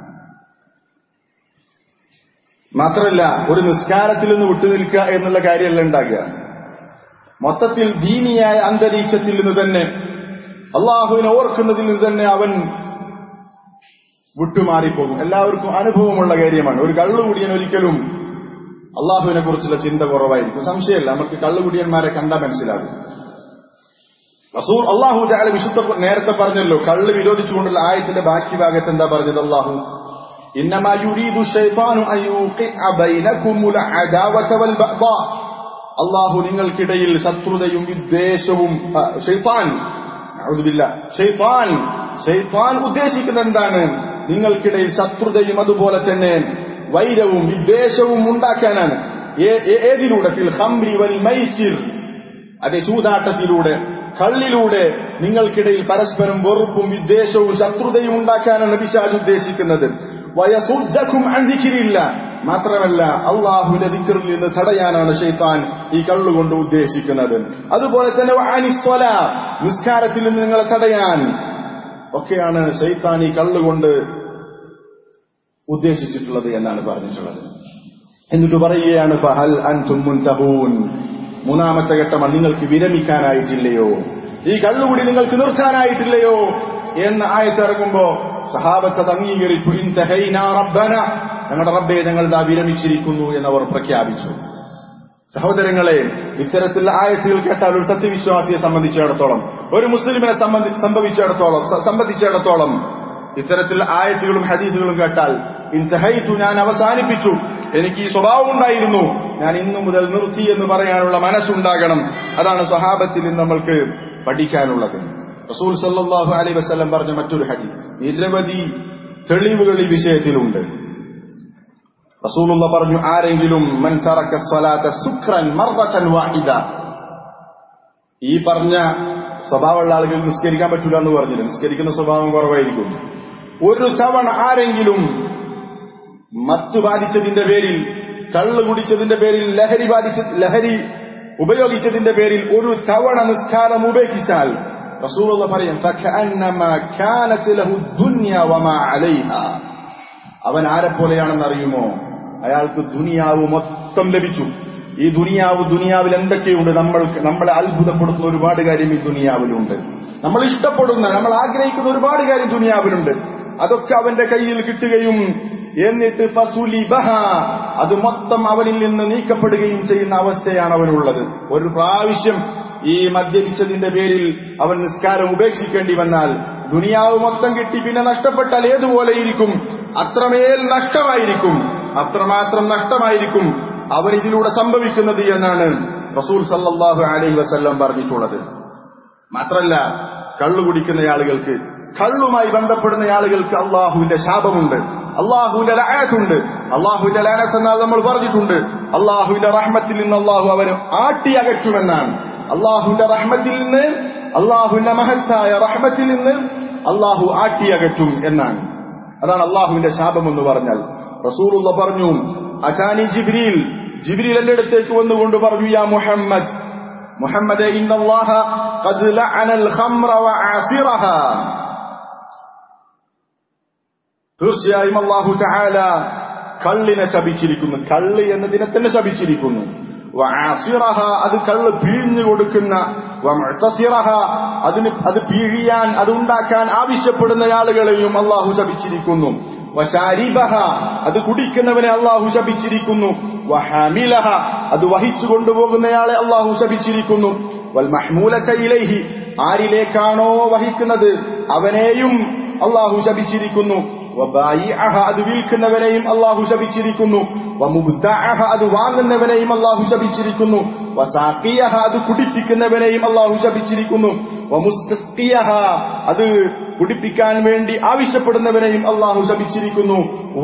മാത്രമല്ല ഒരു നിസ്കാരത്തിൽ നിന്ന് വിട്ടുനിൽക്കുക എന്നുള്ള കാര്യമല്ല ഉണ്ടാകുക മൊത്തത്തിൽ ദീനിയായ അന്തരീക്ഷത്തിൽ നിന്ന് തന്നെ അള്ളാഹുവിനെ ഓർക്കുന്നതിൽ നിന്ന് തന്നെ അവൻ വിട്ടുമാറിപ്പോകും എല്ലാവർക്കും അനുഭവമുള്ള കാര്യമാണ് ഒരു കള്ളുകുടിയൻ ഒരിക്കലും അള്ളാഹുവിനെ കുറിച്ചുള്ള ചിന്ത കുറവായിരിക്കും സംശയമല്ല നമുക്ക് കള്ളുകുടിയന്മാരെ കണ്ടാൽ മനസ്സിലാകും റസൂൽ അള്ളാഹു ജാല വിശുദ്ധ നേരത്തെ പറഞ്ഞല്ലോ കള്ള് വിരോധിച്ചുകൊണ്ടുള്ള ആയത്തിന്റെ ബാക്കി ഭാഗത്ത് എന്താ പറഞ്ഞത് അള്ളാഹു إنما يريد الشيطان أن يوقع بينكم العداوة والبغضاء അള്ളാഹു നിങ്ങൾക്കിടയിൽ ശത്രുതയും വിദ്വേഷവും ഷെയ്ത്താൻ ഷെയ്ത്താൻ ഷെയ്ത്താൻ ഉദ്ദേശിക്കുന്നത് എന്താണ് നിങ്ങൾക്കിടയിൽ ശത്രുതയും അതുപോലെ തന്നെ വൈരവും വിദ്വേഷവും ഉണ്ടാക്കാനാണ് ഏതിലൂടെ ഫിൽ ഹംരി വൽ മൈസിർ അതെ ചൂതാട്ടത്തിലൂടെ കള്ളിലൂടെ നിങ്ങൾക്കിടയിൽ പരസ്പരം വെറുപ്പും വിദ്വേഷവും ശത്രുതയും ഉണ്ടാക്കാനാണ് പിശാജ് ഉദ്ദേശിക്കുന്നത് വയസുദ്ധക്കും അന്തിക്കിരില്ല മാത്രമല്ല അള്ളാഹുവിന്റെ ദിക്കറിൽ നിന്ന് തടയാനാണ് ഷെയ്ത്താൻ ഈ കള്ളുകൊണ്ട് ഉദ്ദേശിക്കുന്നത് അതുപോലെ തന്നെ അനിസ്വല നിസ്കാരത്തിൽ നിന്ന് നിങ്ങളെ തടയാൻ ഒക്കെയാണ് ഷെയ്ത്താൻ ഈ കള്ളുകൊണ്ട് ഉദ്ദേശിച്ചിട്ടുള്ളത് എന്നാണ് പറഞ്ഞിട്ടുള്ളത് എന്നിട്ട് പറയുകയാണ് ഫഹൽ അൻതും മുൻതഹൂൻ മൂന്നാമത്തെ ഘട്ടമാണ് നിങ്ങൾക്ക് വിരമിക്കാനായിട്ടില്ലയോ ഈ കള്ളുകൂടി നിങ്ങൾക്ക് നിർത്താനായിട്ടില്ലയോ എന്ന് ആയത്തിറങ്ങുമ്പോ സഹാബത്ത് അംഗീകരിച്ചു റബ്ബന ഞങ്ങളുടെ റബ്ബെ ഞങ്ങൾ ഇതാ വിരമിച്ചിരിക്കുന്നു എന്നവർ പ്രഖ്യാപിച്ചു സഹോദരങ്ങളെ ഇത്തരത്തിലുള്ള ആയത്തുകൾ കേട്ടാൽ ഒരു സത്യവിശ്വാസിയെ സംബന്ധിച്ചിടത്തോളം ഒരു മുസ്ലിമിനെ സംഭവിച്ചിടത്തോളം സംബന്ധിച്ചിടത്തോളം ഇത്തരത്തിലുള്ള ആയത്തുകളും ഹദീസുകളും കേട്ടാൽ ഇൻതഹൈത്തു ഞാൻ അവസാനിപ്പിച്ചു എനിക്ക് ഈ സ്വഭാവം ഉണ്ടായിരുന്നു ഞാൻ ഇന്നു മുതൽ നിർത്തി എന്ന് പറയാനുള്ള മനസ്സുണ്ടാകണം അതാണ് സഹാബത്തിൽ നിന്ന് നമ്മൾക്ക് പഠിക്കാനുള്ളത് റസൂൽ സല്ലാഹു അലൈ വസ്ലം പറഞ്ഞ മറ്റൊരു ഹദി നിരവധി തെളിവുകൾ ഈ വിഷയത്തിലുണ്ട് റസൂലുള്ള പറഞ്ഞു ആരെങ്കിലും മൻ തറക്ക സ്വലാത്ത സുഖ്രൻ മർറൻ വാഹിദ ഈ പറഞ്ഞ സ്വഭാവമുള്ള ആളുകൾ നിസ്കരിക്കാൻ പറ്റില്ല എന്ന് പറഞ്ഞില്ല നിസ്കരിക്കുന്ന സ്വഭാവം കുറവായിരിക്കും ഒരു തവണ ആരെങ്കിലും മത്ത് ബാധിച്ചതിന്റെ പേരിൽ കള്ള് കുടിച്ചതിന്റെ പേരിൽ ലഹരി ബാധിച്ച ലഹരി ഉപയോഗിച്ചതിന്റെ പേരിൽ ഒരു തവണ നിസ്കാരം ഉപേക്ഷിച്ചാൽ റസൂലുള്ള പറയും അവൻ ആരെ പോലെയാണെന്ന് അറിയുമോ അയാൾക്ക് ദുനിയാവ് മൊത്തം ലഭിച്ചു ഈ ദുനിയാവ് ദുനിയാവിൽ എന്തൊക്കെയുണ്ട് നമ്മൾ നമ്മളെ അത്ഭുതപ്പെടുത്തുന്ന ഒരുപാട് കാര്യം ഈ ദുനിയാവിലുണ്ട് നമ്മൾ ഇഷ്ടപ്പെടുന്ന നമ്മൾ ആഗ്രഹിക്കുന്ന ഒരുപാട് കാര്യം ദുനിയാവിലുണ്ട് അതൊക്കെ അവന്റെ കയ്യിൽ കിട്ടുകയും എന്നിട്ട് ഫസുലിബഹ അത് മൊത്തം അവനിൽ നിന്ന് നീക്കപ്പെടുകയും ചെയ്യുന്ന അവസ്ഥയാണ് അവനുള്ളത് ഒരു പ്രാവശ്യം ഈ മദ്യപിച്ചതിന്റെ പേരിൽ അവൻ നിസ്കാരം ഉപേക്ഷിക്കേണ്ടി വന്നാൽ ദുനിയാവ് മൊത്തം കിട്ടി പിന്നെ നഷ്ടപ്പെട്ടാൽ ഏതുപോലെ ഇരിക്കും അത്രമേൽ നഷ്ടമായിരിക്കും അത്രമാത്രം നഷ്ടമായിരിക്കും അവൻ ഇതിലൂടെ സംഭവിക്കുന്നത് എന്നാണ് റസൂൽ സല്ലാഹു അലൈഹി വസല്ലം പറഞ്ഞിട്ടുള്ളത് മാത്രല്ല കള്ളു കുടിക്കുന്ന ആളുകൾക്ക് കള്ളുമായി ബന്ധപ്പെടുന്ന ആളുകൾക്ക് അള്ളാഹുവിന്റെ ശാപമുണ്ട് അള്ളാഹുവിന്റെ ലാനത്തുണ്ട് അള്ളാഹുവിന്റെ ലാനത്ത് എന്നാൽ നമ്മൾ പറഞ്ഞിട്ടുണ്ട് അള്ളാഹുവിന്റെ റഹ്മത്തിൽ നിന്ന് അള്ളാഹു അവന് ആട്ടി അകറ്റുമെന്നാണ് അള്ളാഹുവിന്റെ റഹ്മത്തിൽ നിന്ന് അള്ളാഹുവിന്റെ മഹത്തായ റഹ്മത്തിൽ നിന്ന് അള്ളാഹു ആട്ടി അകറ്റും എന്നാണ് അതാണ് അള്ളാഹുവിന്റെ ശാപം എന്ന് പറഞ്ഞാൽ റസൂലുള്ള പറഞ്ഞു അചാനി ജിബ്രീൽ ജിബ്രീൽ എന്റെ അടുത്തേക്ക് വന്നുകൊണ്ട് പറഞ്ഞു യാ മുഹമ്മദ് മുഹമ്മദ് ഇന്നല്ലാഹ ഖദ് ലഅനൽ ഖംറ വഅസിറഹ തീർച്ചയായും അള്ളാഹു തആല കള്ളിനെ ശപിച്ചിരിക്കുന്നു കള്ള് എന്നതിനെ തന്നെ ശപിച്ചിരിക്കുന്നു വഅസിറഹ അത് കള്ള് പിഴിഞ്ഞു കൊടുക്കുന്ന വമുഅ്തസിറഹ അതിന് അത് പിഴിയാൻ അത് ഉണ്ടാക്കാൻ ആവശ്യപ്പെടുന്ന ആളുകളെയും അള്ളാഹു ശപിച്ചിരിക്കുന്നു വശാരിബഹ അത് കുടിക്കുന്നവനെ അള്ളാഹു ശപിച്ചിരിക്കുന്നു വഹാമിലഹ അത് വഹിച്ചു കൊണ്ടുപോകുന്നയാളെ അള്ളാഹു ശപിച്ചിരിക്കുന്നു വൽ മഹ്മൂലയിലേഹി ആരിലേക്കാണോ വഹിക്കുന്നത് അവനെയും അള്ളാഹു ശപിച്ചിരിക്കുന്നു അത് വിൽക്കുന്നവനെയും അള്ളാഹു ശപിച്ചിരിക്കുന്നു അത് വാങ്ങുന്നവനെയും അള്ളാഹു ശപിച്ചിരിക്കുന്നു അത് കുടിപ്പിക്കുന്നവനെയും അള്ളാഹു ശപിച്ചിരിക്കുന്നു അത് കുടിപ്പിക്കാൻ വേണ്ടി ആവശ്യപ്പെടുന്നവനെയും അള്ളാഹു ശപിച്ചിരിക്കുന്നു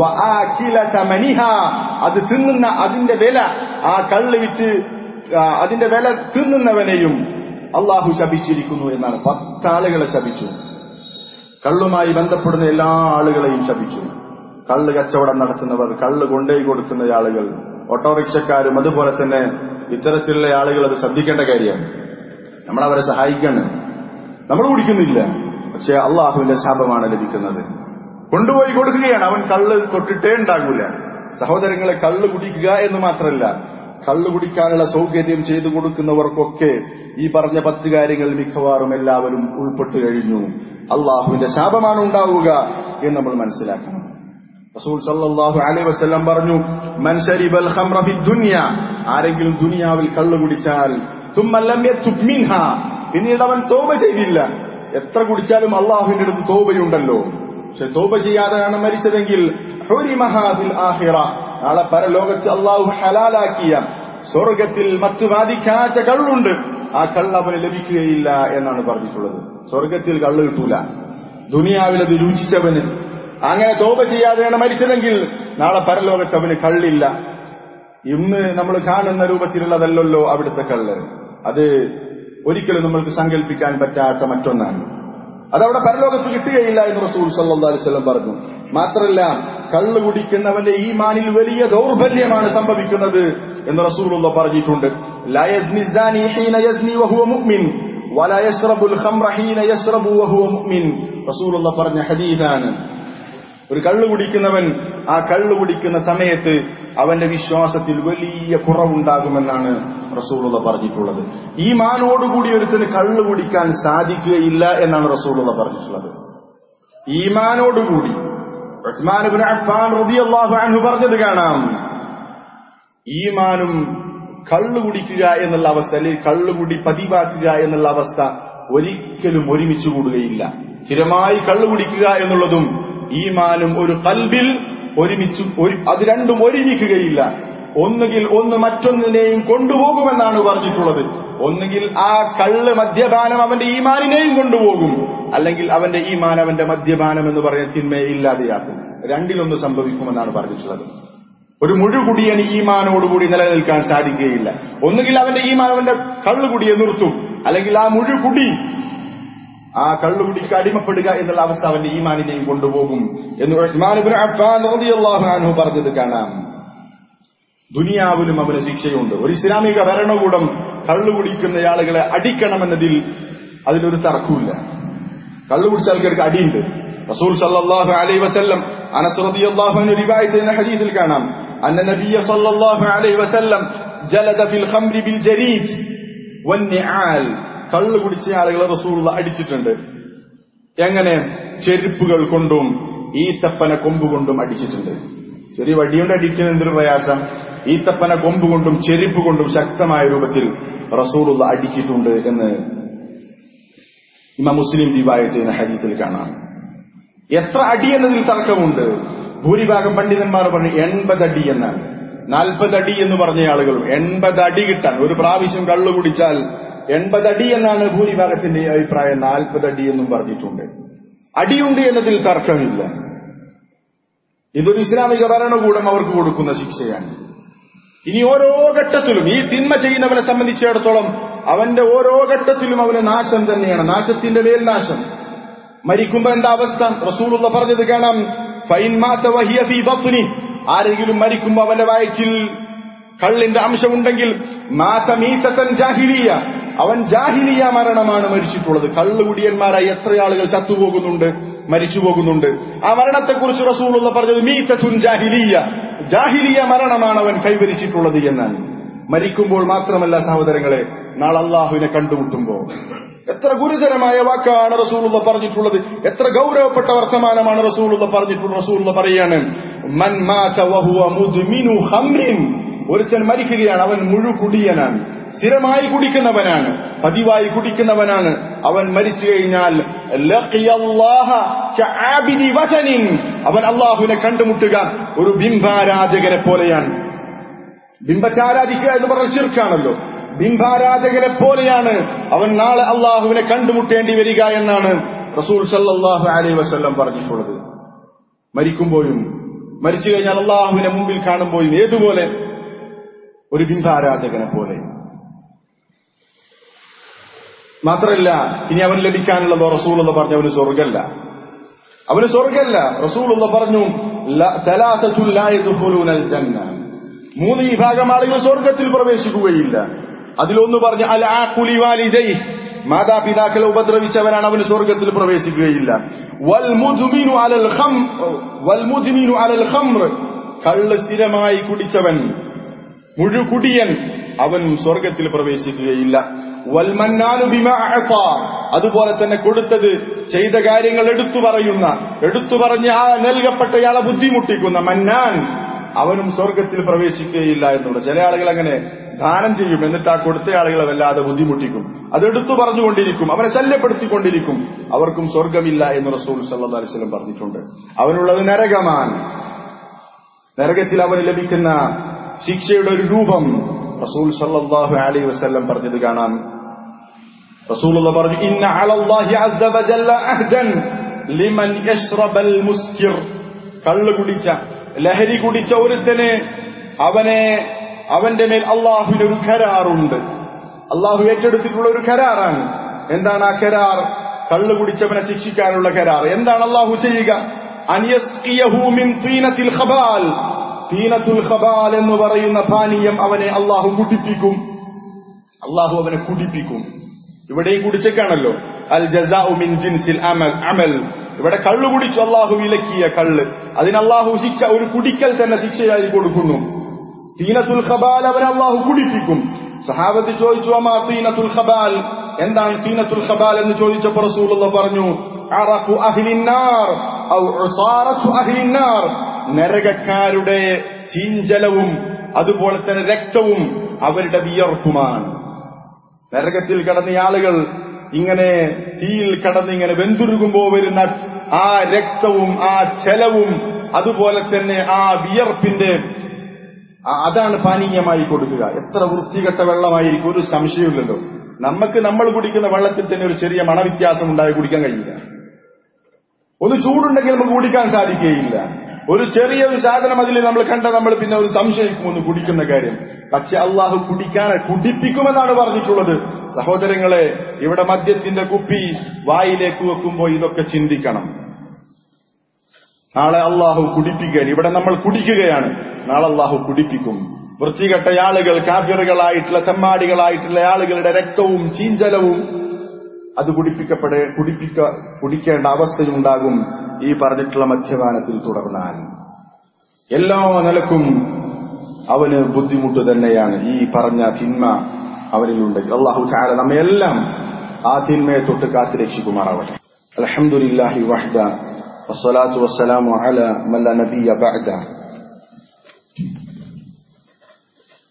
അത് തിന്നുന്ന അതിന്റെ വില ആ കള്ള് വിറ്റ് അതിന്റെ വില തിന്നുന്നവനെയും അള്ളാഹു ശപിച്ചിരിക്കുന്നു എന്നാണ് പത്താളുകളെ ശപിച്ചു കള്ളുമായി ബന്ധപ്പെടുന്ന എല്ലാ ആളുകളെയും ശപിച്ചു കള്ള് കച്ചവടം നടത്തുന്നവർ കള്ള് കൊണ്ടുപോയി കൊടുക്കുന്ന ആളുകൾ ഓട്ടോറിക്ഷക്കാരും അതുപോലെ തന്നെ ഇത്തരത്തിലുള്ള ആളുകൾ അത് ശ്രദ്ധിക്കേണ്ട കാര്യമാണ് നമ്മൾ അവരെ സഹായിക്കണം നമ്മൾ കുടിക്കുന്നില്ല പക്ഷെ അള്ളാഹുവിന്റെ ശാപമാണ് ലഭിക്കുന്നത് കൊണ്ടുപോയി കൊടുക്കുകയാണ് അവൻ കള്ള് തൊട്ടിട്ടേ ഉണ്ടാകൂല സഹോദരങ്ങളെ കള്ള് കുടിക്കുക എന്ന് മാത്രമല്ല കള്ളു കുടിക്കാനുള്ള സൗകര്യം ചെയ്തു കൊടുക്കുന്നവർക്കൊക്കെ ഈ പറഞ്ഞ പത്ത് കാര്യങ്ങൾ മിക്കവാറും എല്ലാവരും ഉൾപ്പെട്ടു കഴിഞ്ഞു അള്ളാഹുവിന്റെ ശാപമാണ് ഉണ്ടാവുക എന്ന് നമ്മൾ മനസ്സിലാക്കണം റസൂൽ സല്ലല്ലാഹു അലൈഹി വസല്ലം പറഞ്ഞു മൻ ശരിബൽ ഖംറ ഫി ദുനിയ ആരെങ്കിലും ദുനിയാവിൽ കള്ളു കുടിച്ചാൽ തുമ്മ ലം യതുബ് മിൻഹ പിന്നീട് അവൻ തോബ ചെയ്തില്ല എത്ര കുടിച്ചാലും അള്ളാഹുവിന്റെ അടുത്ത് തോബയുണ്ടല്ലോ പക്ഷെ തോബ ചെയ്യാതെയാണ് മരിച്ചതെങ്കിൽ ഹുരിമഹാ ഫിൽ ആഖിറ നാളെ പരലോകത്ത് അള്ളാഹു ഹലാലാക്കിയ സ്വർഗത്തിൽ മറ്റു ബാധിക്കാത്ത കള്ളുണ്ട് ആ കള്ള് അവന് ലഭിക്കുകയില്ല എന്നാണ് പറഞ്ഞിട്ടുള്ളത് സ്വർഗത്തിൽ കള്ള് കിട്ടൂല ദുനിയാവിൽ അത് രുചിച്ചവന് അങ്ങനെ തോപ ചെയ്യാതെയാണ് മരിച്ചതെങ്കിൽ നാളെ പരലോകത്ത് അവന് കള്ളില്ല ഇന്ന് നമ്മൾ കാണുന്ന രൂപത്തിലുള്ളതല്ലല്ലോ അവിടുത്തെ കള്ള് അത് ഒരിക്കലും നമ്മൾക്ക് സങ്കല്പിക്കാൻ പറ്റാത്ത മറ്റൊന്നാണ് അതവിടെ പരലോകത്ത് കിട്ടുകയില്ല എന്ന് റസൂൽ സല്ലാ അലിസ്ലം പറഞ്ഞു മാത്രല്ല കള്ള് കുടിക്കുന്നവന്റെ ഈ മാനിൽ വലിയ ദൗർബല്യമാണ് സംഭവിക്കുന്നത് എന്ന് റസൂലുള്ള പറഞ്ഞിട്ടുണ്ട് റസൂലുള്ള പറഞ്ഞ ഹദീദാണ് ഒരു കള്ളു കുടിക്കുന്നവൻ ആ കള്ളു കുടിക്കുന്ന സമയത്ത് അവന്റെ വിശ്വാസത്തിൽ വലിയ കുറവുണ്ടാകുമെന്നാണ് റസൂലുള്ള പറഞ്ഞിട്ടുള്ളത് ഈ മാനോടുകൂടി ഒരുത്തിന് കള്ളു കുടിക്കാൻ സാധിക്കുകയില്ല എന്നാണ് റസൂലുള്ള പറഞ്ഞിട്ടുള്ളത് ഈമാനോടുകൂടി ഉസ്മാനുബിൻ അഫ്ഫാൻ റളിയല്ലാഹു അൻഹു പറഞ്ഞത് കാണാം ഈമാനും കള്ളു കുടിക്കുക എന്നുള്ള അവസ്ഥ അല്ലെങ്കിൽ കള്ളുകുടി പതിവാക്കുക എന്നുള്ള അവസ്ഥ ഒരിക്കലും ഒരുമിച്ച് കൂടുകയില്ല സ്ഥിരമായി കള്ളു കുടിക്കുക എന്നുള്ളതും ഈമാനും ഒരു കൽബിൽ ഒരുമിച്ച് അത് രണ്ടും ഒരുമിക്കുകയില്ല ഒന്നുകിൽ ഒന്ന് മറ്റൊന്നിനെയും കൊണ്ടുപോകുമെന്നാണ് പറഞ്ഞിട്ടുള്ളത് ഒന്നുകിൽ ആ കള്ള് മദ്യപാനം അവന്റെ ഈമാനിനെയും കൊണ്ടുപോകും അല്ലെങ്കിൽ അവന്റെ ഈമാൻ അവന്റെ മദ്യപാനം എന്ന് പറയുന്ന തിന്മയെ ഇല്ലാതെയാക്കും രണ്ടിലൊന്ന് സംഭവിക്കുമെന്നാണ് പറഞ്ഞിട്ടുള്ളത് ഒരു മുഴുകുടിയൻ ഈമാനോടുകൂടി നിലനിൽക്കാൻ സാധിക്കുകയില്ല ഒന്നുകിൽ അവന്റെ ഈമാൻ അവന്റെ കള്ളുകുടിയെ നിർത്തും അല്ലെങ്കിൽ ആ മുഴുകുടി ആ കള്ളുകുടിക്ക് അടിമപ്പെടുക എന്നുള്ള അവസ്ഥ അവന്റെ ഈമാനിനെയും കൊണ്ടുപോകും എന്ന് ഉസ്മാനുബിൻ അഫ്ഫാൻ റളിയല്ലാഹു അൻഹു പറഞ്ഞത് കാണാം ദുനിയാവിലും അവന് ശിക്ഷയുണ്ട് ഒരു ഇസ്ലാമിക ഭരണകൂടം കള്ളുകുടിക്കുന്ന ആളുകളെ അടിക്കണമെന്നതിൽ അതിലൊരു തർക്കമില്ല കള്ളുകുടിച്ച ആൾക്കാർക്ക് അടിയുണ്ട് റസൂൽ സല്ലല്ലാഹു അലൈഹി വസല്ലം അനസ് റളിയല്ലാഹു അൻഹു റിവായത്ത് എന്ന ഹദീസിൽ കാണാം അന്ന നബിയ സല്ലല്ലാഹു അലൈഹി വസല്ലം ജലദ ഫിൽ ഖംരി ബിൽ ജരീദ് വന്നിആൽ കള്ളു കുടിച്ച ആളുകളെ റസൂൽ അടിച്ചിട്ടുണ്ട് എങ്ങനെ ചെരുപ്പുകൾ കൊണ്ടും ഈത്തപ്പന കൊമ്പ് കൊണ്ടും അടിച്ചിട്ടുണ്ട് ചെറിയ വടിയുടെ അടിക്കുന്ന എന്തൊരു പ്രയാസം ഈത്തപ്പന കൊമ്പ് കൊണ്ടും ചെരുപ്പ് കൊണ്ടും ശക്തമായ രൂപത്തിൽ റസൂലുള്ള അടിച്ചിട്ടുണ്ട് എന്ന് ഇമ മുസ്ലിം ദിവായത്തിന് ഹരീത്തിൽ കാണാം എത്ര അടി എന്നതിൽ തർക്കമുണ്ട് ഭൂരിഭാഗം പണ്ഡിതന്മാർ പറഞ്ഞു എൺപത് അടി എന്നാണ് നാൽപ്പത് അടി എന്ന് പറഞ്ഞ ആളുകളും എൺപത് അടി കിട്ടാൻ ഒരു പ്രാവശ്യം കള്ളു കുടിച്ചാൽ എൺപത് അടി എന്നാണ് ഭൂരിഭാഗത്തിന്റെ അഭിപ്രായം നാൽപ്പത് അടി എന്നും പറഞ്ഞിട്ടുണ്ട് അടിയുണ്ട് എന്നതിൽ തർക്കമില്ല ഇതൊരു ഇസ്ലാമിക ഭരണകൂടം അവർക്ക് കൊടുക്കുന്ന ശിക്ഷയാണ് ഇനി ഓരോ ഘട്ടത്തിലും ഈ തിന്മ ചെയ്യുന്നവനെ സംബന്ധിച്ചിടത്തോളം അവന്റെ ഓരോ ഘട്ടത്തിലും അവന് നാശം തന്നെയാണ് നാശത്തിന്റെ മേൽ നാശം മരിക്കുമ്പോ എന്താ അവസ്ഥ റസൂലുള്ള പറഞ്ഞത് കാണാം ഫൈൻമാത്ത വഹിയ ഫീ ബത്നി ആരെങ്കിലും മരിക്കുമ്പോ അവന്റെ വയറ്റിൽ കള്ളിന്റെ അംശമുണ്ടെങ്കിൽ മാതമീതത്തൻ ജാഹിലിയ അവൻ ജാഹിലിയ മരണമാണ് മരിച്ചിട്ടുള്ളത് കള്ളുകുടിയന്മാരായി എത്ര ആളുകൾ ചത്തുപോകുന്നുണ്ട് മരിച്ചു പോകുന്നുണ്ട് ആ മരണത്തെക്കുറിച്ച് റസൂലുള്ള പറഞ്ഞത് മീതത്തുൻ ജാഹിലിയ ജാഹിലിയ മരണമാണ് അവൻ കൈവരിച്ചിട്ടുള്ളത് എന്നാണ് മരിക്കുമ്പോൾ മാത്രമല്ല സഹോദരങ്ങളെ നാളെ അള്ളാഹുവിനെ കണ്ടുമുട്ടുമ്പോ എത്ര ഗുരുതരമായ വാക്കാണ് റസൂലുള്ള പറഞ്ഞിട്ടുള്ളത് എത്ര ഗൗരവപ്പെട്ട വർത്തമാനമാണ് റസൂലുള്ള പറഞ്ഞിട്ടുള്ളത് റസൂലുള്ള പറയാണ് മൻ മാത വഹുവ മുദ്മിനു ഖംറിൻ ഒരുത്തൻ മരിക്കുകയാണ് അവൻ മുഴുകുടിയനാണ് സ്ഥിരമായി കുടിക്കുന്നവനാണ് പതിവായി കുടിക്കുന്നവനാണ് അവൻ മരിച്ചു കഴിഞ്ഞാൽ ലഖിയല്ലാഹ കആബിദി വസനിൻ അവൻ അള്ളാഹുവിനെ കണ്ടുമുട്ടുക ഒരു ബിംബാരാധകരെ പോലെയാണ് ബിംബറ്റാരാധിക്കുക എന്ന് പറഞ്ഞ ചെറുക്കാണല്ലോ ബിംബാരാധകരെ പോലെയാണ് അവൻ നാളെ അള്ളാഹുവിനെ കണ്ടുമുട്ടേണ്ടി വരിക എന്നാണ് റസൂൽ സല്ലാഹു അലൈ വസ്ല്ലം പറഞ്ഞിട്ടുള്ളത് മരിക്കുമ്പോഴും മരിച്ചു കഴിഞ്ഞാൽ അള്ളാഹുവിനെ മുമ്പിൽ കാണുമ്പോഴും ഏതുപോലെ ഒരു ബിംബാരാധകനെ പോലെ മാത്രമല്ല ഇനി അവൻ ലഭിക്കാനുള്ളതോ റസൂലുള്ള പറഞ്ഞു അവന് സ്വർഗല്ല അവന് സ്വർഗല്ല റസൂലുള്ള പറഞ്ഞു ജന്ന മൂന്ന് വിഭാഗം ആളുകൾ സ്വർഗത്തിൽ പ്രവേശിക്കുകയില്ല അതിലൊന്ന് പറഞ്ഞ് അൽ ആഖുലി വാലിദൈ മാതാപിതാക്കളെ ഉപദ്രവിച്ചവനാണ് അവന് സ്വർഗത്തിൽ പ്രവേശിക്കുകയില്ല വൽ മുദ്മിനു അലൽ ഖം വൽ മുദ്മിനു അലൽ ഖംർ കള്ള് സ്ഥിരമായി കുടിച്ചവൻ മുഴുകുടിയൻ അവൻ സ്വർഗത്തിൽ പ്രവേശിക്കുകയില്ല വൽമന്നാനു ബിമാ അഅതാ അതുപോലെ തന്നെ കൊടുത്തത് ചെയ്ത കാര്യങ്ങൾ എടുത്തു പറയുന്ന എടുത്തു പറഞ്ഞ് ആ നൽകപ്പെട്ടയാളെ ബുദ്ധിമുട്ടിക്കുന്ന മന്നാൻ അവനും സ്വർഗത്തിൽ പ്രവേശിക്കുകയില്ല എന്നുള്ള ചില ആളുകൾ അങ്ങനെ ദാനം ചെയ്യും എന്നിട്ട് ആ കൊടുത്ത ആളുകളെ വല്ലാതെ ബുദ്ധിമുട്ടിക്കും അത് എടുത്തു പറഞ്ഞുകൊണ്ടിരിക്കും അവനെ ശല്യപ്പെടുത്തിക്കൊണ്ടിരിക്കും അവർക്കും സ്വർഗമില്ല എന്ന് റസൂൽ സല്ലാ അലിസ്ലം പറഞ്ഞിട്ടുണ്ട് അവനുള്ളത് നരകമാണ് നരകത്തിൽ അവന് ലഭിക്കുന്ന ശിക്ഷയുടെ ഒരു രൂപം റസൂൽ സല്ലല്ലാഹു അലൈഹി വസല്ലം പറഞ്ഞത് കാണാം റസൂലുള്ള പറഞ്ഞു ഇന്ന അലല്ലാഹി അസ്സ വജല്ല അഹ്ദൻ ലിമൻ യശ്റബൽ മുസ്കിർ കള്ള് കുടിച്ച ലഹരി കുടിച്ച ഒരുത്തന് അവനെ അവന്റെ മേൽ അള്ളാഹുവിന് ഒരു കരാറുണ്ട് അള്ളാഹു ഏറ്റെടുത്തിട്ടുള്ള ഒരു കരാറാണ് എന്താണ് ആ കരാർ കള്ള് കുടിച്ചവനെ ശിക്ഷിക്കാനുള്ള കരാർ എന്താണ് അള്ളാഹു ചെയ്യുക അനിയസ്കിയഹു മിൻ തീനത്തിൽ ഖബാൽ തീനത്തുൽ ഖബാൽ എന്ന് പറയുന്ന പാനീയം അവനെ അള്ളാഹു കുടിപ്പിക്കും അള്ളാഹു അവനെ കുടിപ്പിക്കും ഇവിടെയും കുടിച്ചേക്കാണല്ലോ അൽ ജസാഉ മിൻ ജിൻസിൽ അമൽ അമൽ ഇവിടെ കള്ളു കുടിച്ചു അള്ളാഹു വിലക്കിയ കള്ള് അതിന് അള്ളാഹു ശിക്ഷ ഒരു കുടിക്കൽ തന്നെ ശിക്ഷയായി കൊടുക്കുന്നു തീനത്തുൽ ഖബാൽ അവനെ അള്ളാഹു കുടിപ്പിക്കും സഹാബത്ത് ചോദിച്ചു അമാ തീനത്തുൽ ഖബാൽ എന്താണ് തീനത്തുൽ ഖബാൽ എന്ന് ചോദിച്ചപ്പോൾ റസൂലുള്ള പറഞ്ഞു അറഖു അഹ്ലിന്നാർ ഔ ഉസാറത്തു അഹ്ലിന്നാർ നരകക്കാരുടെ ചീഞ്ചലവും അതുപോലെ തന്നെ രക്തവും അവരുടെ വിയർപ്പുമാണ് നരകത്തിൽ കടന്ന ആളുകൾ ഇങ്ങനെ തീയിൽ കടന്ന് ഇങ്ങനെ വെന്തുരുകുമ്പോ വരുന്ന ആ രക്തവും ആ ചെലവും അതുപോലെ തന്നെ ആ വിയർപ്പിന്റെ അതാണ് പാനീയമായി കൊടുക്കുക എത്ര വൃത്തികെട്ട വെള്ളമായിരിക്കും ഒരു സംശയമില്ലല്ലോ നമുക്ക് നമ്മൾ കുടിക്കുന്ന വെള്ളത്തിൽ തന്നെ ഒരു ചെറിയ മണവ്യത്യാസം ഉണ്ടായി കുടിക്കാൻ കഴിയില്ല ഒന്ന് ചൂടുണ്ടെങ്കിൽ നമുക്ക് കുടിക്കാൻ സാധിക്കുകയില്ല ഒരു ചെറിയ ഒരു സാധനം അതിൽ നമ്മൾ കണ്ട നമ്മൾ പിന്നെ ഒരു സംശയിക്കും ഒന്ന് കുടിക്കുന്ന കാര്യം പക്ഷെ അള്ളാഹു കുടിക്കാൻ കുടിപ്പിക്കുമെന്നാണ് പറഞ്ഞിട്ടുള്ളത് സഹോദരങ്ങളെ ഇവിടെ മദ്യത്തിന്റെ കുപ്പി വായിലേക്ക് വെക്കുമ്പോൾ ഇതൊക്കെ ചിന്തിക്കണം നാളെ അള്ളാഹു കുടിപ്പിക്കാൻ ഇവിടെ നമ്മൾ കുടിക്കുകയാണ് നാളെ അള്ളാഹു കുടിപ്പിക്കും വൃത്തികെട്ട ആളുകൾ കാഫിറുകളായിട്ടുള്ള തെമ്മാടികളായിട്ടുള്ള ആളുകളുടെ രക്തവും ചീഞ്ചലവും അത് കുടിപ്പിക്കപ്പെടേ കുടിപ്പിക്ക കുടിക്കേണ്ട അവസ്ഥയുണ്ടാകും ഈ പറഞ്ഞിട്ടുള്ള മദ്യപാനത്തിൽ തുടർന്നാൽ എല്ലാ നിലക്കും അവന് ബുദ്ധിമുട്ട് തന്നെയാണ് ഈ പറഞ്ഞ തിന്മ അവനിലുണ്ടെങ്കിൽ അള്ളാഹു ചാല നമ്മയെല്ലാം ആ തിന്മയെ തൊട്ട് കാത്തു രക്ഷിക്കുമാറാവട്ടെ അലഹമുല്ലാഹി വഹ്ദ والصلاة والسلام على من لا نبي بعده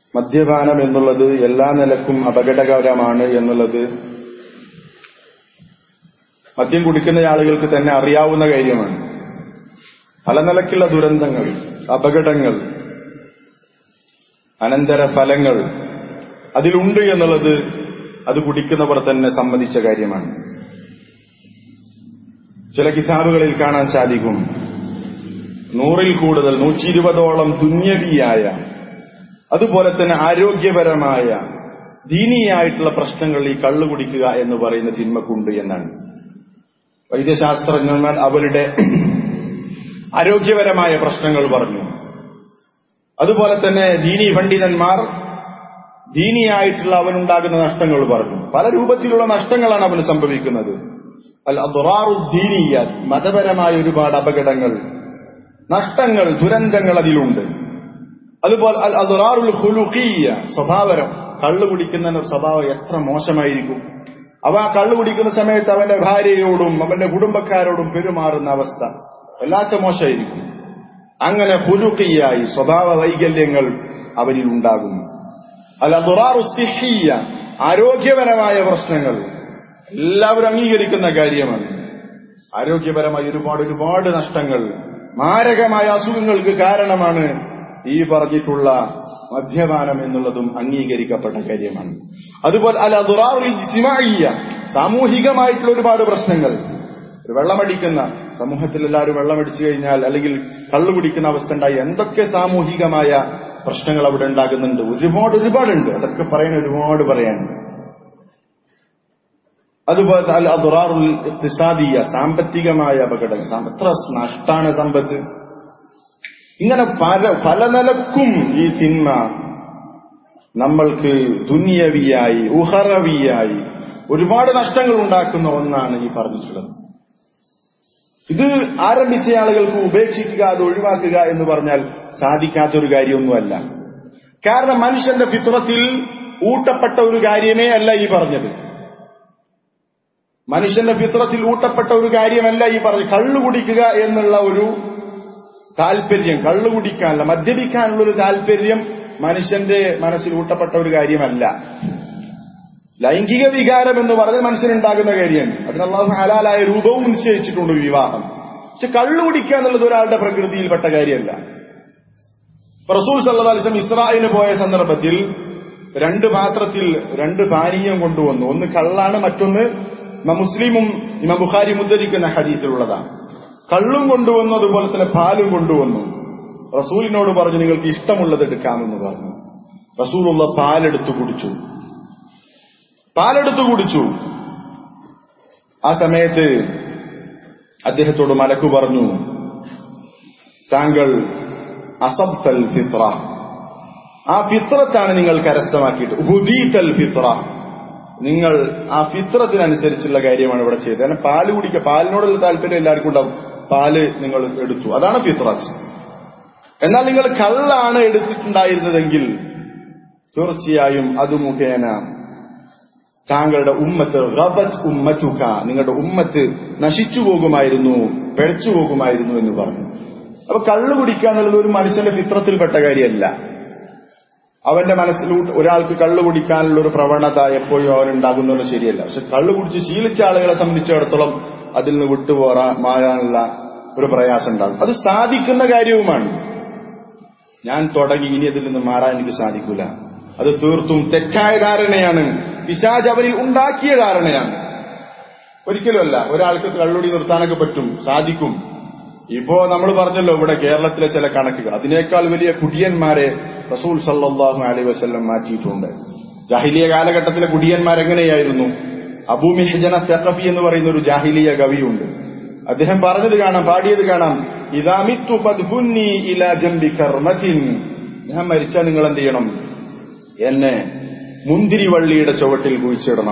മദ്യപാനം എന്നുള്ളത് എല്ലാ നിലക്കും അപകടകരമാണ് എന്നുള്ളത് മദ്യം കുടിക്കുന്ന ആളുകൾക്ക് തന്നെ അറിയാവുന്ന കാര്യമാണ് പല നിലക്കുള്ള ദുരന്തങ്ങൾ അപകടങ്ങൾ അനന്തര ഫലങ്ങൾ അതിലുണ്ട് എന്നുള്ളത് അത് കുടിക്കുന്നവർ തന്നെ സമ്മതിച്ച കാര്യമാണ് ചില കിതാബുകളിൽ കാണാൻ സാധിക്കും നൂറിൽ കൂടുതൽ നൂറ്റി ഇരുപതോളം തുന്യവിയായ അതുപോലെ തന്നെ ആരോഗ്യപരമായ ദീനീയായിട്ടുള്ള പ്രശ്നങ്ങൾ ഈ കള്ളു കുടിക്കുക എന്ന് പറയുന്ന തിന്മക്കുണ്ട് എന്നാണ് വൈദ്യശാസ്ത്രജ്ഞന്മാർ അവരുടെ ആരോഗ്യപരമായ പ്രശ്നങ്ങൾ പറഞ്ഞു അതുപോലെ തന്നെ ദീനി പണ്ഡിതന്മാർ ദീനിയായിട്ടുള്ള അവനുണ്ടാകുന്ന നഷ്ടങ്ങൾ പറഞ്ഞു പല രൂപത്തിലുള്ള നഷ്ടങ്ങളാണ് അവന് സംഭവിക്കുന്നത് അൽ അദുറാറുദ്ദീനീയ മതപരമായ ഒരുപാട് അപകടങ്ങൾ നഷ്ടങ്ങൾ ദുരന്തങ്ങൾ അതിലുണ്ട് അതുപോലെ അൽ അദുറാറുൽ ഹുലുഖീയ സ്വഭാവരം കള്ളു കുടിക്കുന്ന സ്വഭാവം എത്ര മോശമായിരിക്കും അവ ആ കള്ളു കുടിക്കുന്ന സമയത്ത് അവന്റെ ഭാര്യയോടും അവന്റെ കുടുംബക്കാരോടും പെരുമാറുന്ന അവസ്ഥ വല്ലാത്ത മോശമായിരിക്കും അങ്ങനെ ഹുലുക്കിയായി സ്വഭാവ വൈകല്യങ്ങൾ അവരിൽ ഉണ്ടാകും അല്ല ദുറാറുസിഹിയ ആരോഗ്യപരമായ പ്രശ്നങ്ങൾ എല്ലാവരും അംഗീകരിക്കുന്ന കാര്യമാണ് ആരോഗ്യപരമായ ഒരുപാട് ഒരുപാട് നഷ്ടങ്ങൾ മാരകമായ അസുഖങ്ങൾക്ക് കാരണമാണ് ഈ പറഞ്ഞിട്ടുള്ള മദ്യപാനം എന്നുള്ളതും അംഗീകരിക്കപ്പെട്ട കാര്യമാണ് അതുപോലെ അല്ല ദുറാറുലിജ്തിമായിയ സാമൂഹികമായിട്ടുള്ള ഒരുപാട് പ്രശ്നങ്ങൾ ഒരു വെള്ളമടിക്കുന്ന സമൂഹത്തിൽ എല്ലാവരും വെള്ളമടിച്ചു കഴിഞ്ഞാൽ അല്ലെങ്കിൽ കള്ളു കുടിക്കുന്ന അവസ്ഥ ഉണ്ടായി എന്തൊക്കെ സാമൂഹികമായ പ്രശ്നങ്ങൾ അവിടെ ഉണ്ടാകുന്നുണ്ട് ഒരുപാട് ഒരുപാടുണ്ട് അതൊക്കെ പറയാൻ ഒരുപാട് പറയാനുണ്ട് അതുപോലെ അൽ അദുറാറുൽ ഇഖ്തിസാദിയ സാമ്പത്തികമായ അപകടം എത്ര നഷ്ടാണ് സമ്പത്ത് ഇങ്ങനെ പല പല നിലക്കും ഈ തിന്മ നമ്മൾക്ക് ദുന്യവിയായി ഉഹറവിയായി ഒരുപാട് നഷ്ടങ്ങൾ ഉണ്ടാക്കുന്ന ഒന്നാണ് ഈ പറഞ്ഞിട്ടുള്ളത് ഇത് ആരംഭിച്ച ആളുകൾക്ക് ഉപേക്ഷിക്കുക അത് ഒഴിവാക്കുക എന്ന് പറഞ്ഞാൽ സാധിക്കാത്തൊരു കാര്യമൊന്നുമല്ല കാരണം മനുഷ്യന്റെ ഫിത്രത്തിൽ ഊട്ടപ്പെട്ട ഒരു കാര്യമേ അല്ല ഈ പറഞ്ഞത് മനുഷ്യന്റെ ഫിത്രത്തിൽ ഊട്ടപ്പെട്ട ഒരു കാര്യമല്ല ഈ പറഞ്ഞത് കള്ളു കുടിക്കുക എന്നുള്ള ഒരു താല്പര്യം കള്ളു കുടിക്കാനുള്ള മദ്യപിക്കാനുള്ള ഒരു താല്പര്യം മനുഷ്യന്റെ മനസ്സിൽ ഊട്ടപ്പെട്ട ഒരു കാര്യമല്ല ലൈംഗിക വികാരം എന്ന് പറഞ്ഞാൽ മനുഷ്യനുണ്ടാകുന്ന കാര്യമാണ് അതിന് അള്ളാഹു ഹലാലായ രൂപവും നിശ്ചയിച്ചിട്ടുണ്ട് വിവാഹം പക്ഷെ കള്ളു കുടിക്കുക എന്നുള്ളത് ഒരാളുടെ പ്രകൃതിയിൽപ്പെട്ട കാര്യമല്ല റസൂൽ സല്ലാസ്ലം ഇസ്രായേലിന് പോയ സന്ദർഭത്തിൽ രണ്ട് പാത്രത്തിൽ രണ്ട് പാനീയം കൊണ്ടുവന്നു ഒന്ന് കള്ളാണ് മറ്റൊന്ന് മുസ്ലിമും ഇമ ബുഖാരി മുദ്രിക്കുന്ന ഹദീസിലുള്ളതാണ് കള്ളും കൊണ്ടുവന്നു അതുപോലെ തന്നെ പാലും കൊണ്ടുവന്നു റസൂലിനോട് പറഞ്ഞു നിങ്ങൾക്ക് ഇഷ്ടമുള്ളത് എടുക്കാമെന്ന് പറഞ്ഞു റസൂലുള്ള പാലെടുത്തു കുടിച്ചു പാലെടുത്തു കുടിച്ചു ആ സമയത്ത് അദ്ദേഹത്തോട് മലക്കു പറഞ്ഞു താങ്കൾ അസബ്തൽ ഫിത്ര ആ ഫിത്രത്താണ് നിങ്ങൾ കരസ്ഥമാക്കിയിട്ട് ഹുദീതൽ ഫിത്ര നിങ്ങൾ ആ ഫിത്രത്തിനനുസരിച്ചുള്ള കാര്യമാണ് ഇവിടെ ചെയ്തത് കാരണം പാല് കുടിക്കുക പാലിനോടുള്ള താല്പര്യം എല്ലാവർക്കും ഉണ്ടാവും പാല് നിങ്ങൾ എടുത്തു അതാണ് ഫിത്രത്ത് എന്നാൽ നിങ്ങൾ കള്ളാണ് എടുത്തിട്ടുണ്ടായിരുന്നതെങ്കിൽ തീർച്ചയായും അത് മുഖേന താങ്കളുടെ ഉമ്മത്ത് ഗബത് ഉമ്മത്തുക നിങ്ങളുടെ ഉമ്മത്ത് നശിച്ചു പോകുമായിരുന്നു പിഴച്ചു പോകുമായിരുന്നു എന്ന് പറഞ്ഞു അപ്പൊ കള്ളു കുടിക്കുക എന്നുള്ളത് ഒരു മനുഷ്യന്റെ ഫിത്രത്തിൽപ്പെട്ട കാര്യമല്ല അവന്റെ മനസ്സിൽ ഒരാൾക്ക് കള്ളു കുടിക്കാനുള്ള ഒരു പ്രവണത എപ്പോഴും അവനുണ്ടാകുന്നത് ശരിയല്ല പക്ഷെ കള്ളു കുടിച്ച് ശീലിച്ച ആളുകളെ സംബന്ധിച്ചിടത്തോളം അതിൽ നിന്ന് വിട്ടുപോറാ മാറാനുള്ള ഒരു പ്രയാസം ഉണ്ടാകും അത് സാധിക്കുന്ന കാര്യവുമാണ് ഞാൻ തുടങ്ങി ഇനി അതിൽ നിന്ന് മാറാൻ എനിക്ക് സാധിക്കൂല അത് തീർത്തും തെറ്റായ ധാരണയാണ് പിശാജ് അവരിൽ ഉണ്ടാക്കിയ ധാരണയാണ് ഒരിക്കലുമല്ല ഒരാൾക്ക് കള്ളുടി നിർത്താനൊക്കെ പറ്റും സാധിക്കും ഇപ്പോ നമ്മൾ പറഞ്ഞല്ലോ ഇവിടെ കേരളത്തിലെ ചില കണക്കുകൾ അതിനേക്കാൾ വലിയ കുടിയന്മാരെ റസൂൽ സല്ലാഹു അലൈ വസ്ല്ലം മാറ്റിയിട്ടുണ്ട് ജാഹിലിയ കാലഘട്ടത്തിലെ കുടിയന്മാരെങ്ങനെയായിരുന്നു അബൂമിഹജന തെക്കഫി എന്ന് പറയുന്ന ഒരു ജാഹിലിയ കവിയുണ്ട് അദ്ദേഹം പറഞ്ഞത് കാണാം പാടിയത് കാണാം ഇതാമിത്തു പദ്ഫുന്നി ഇല ജംബി കർമ്മത്തിൻ ഞാൻ മരിച്ചാൽ നിങ്ങൾ എന്ത് ചെയ്യണം എന്നെ മുന്തിരിവള്ളിയുടെ ചുവട്ടിൽ കുഴിച്ചിടണം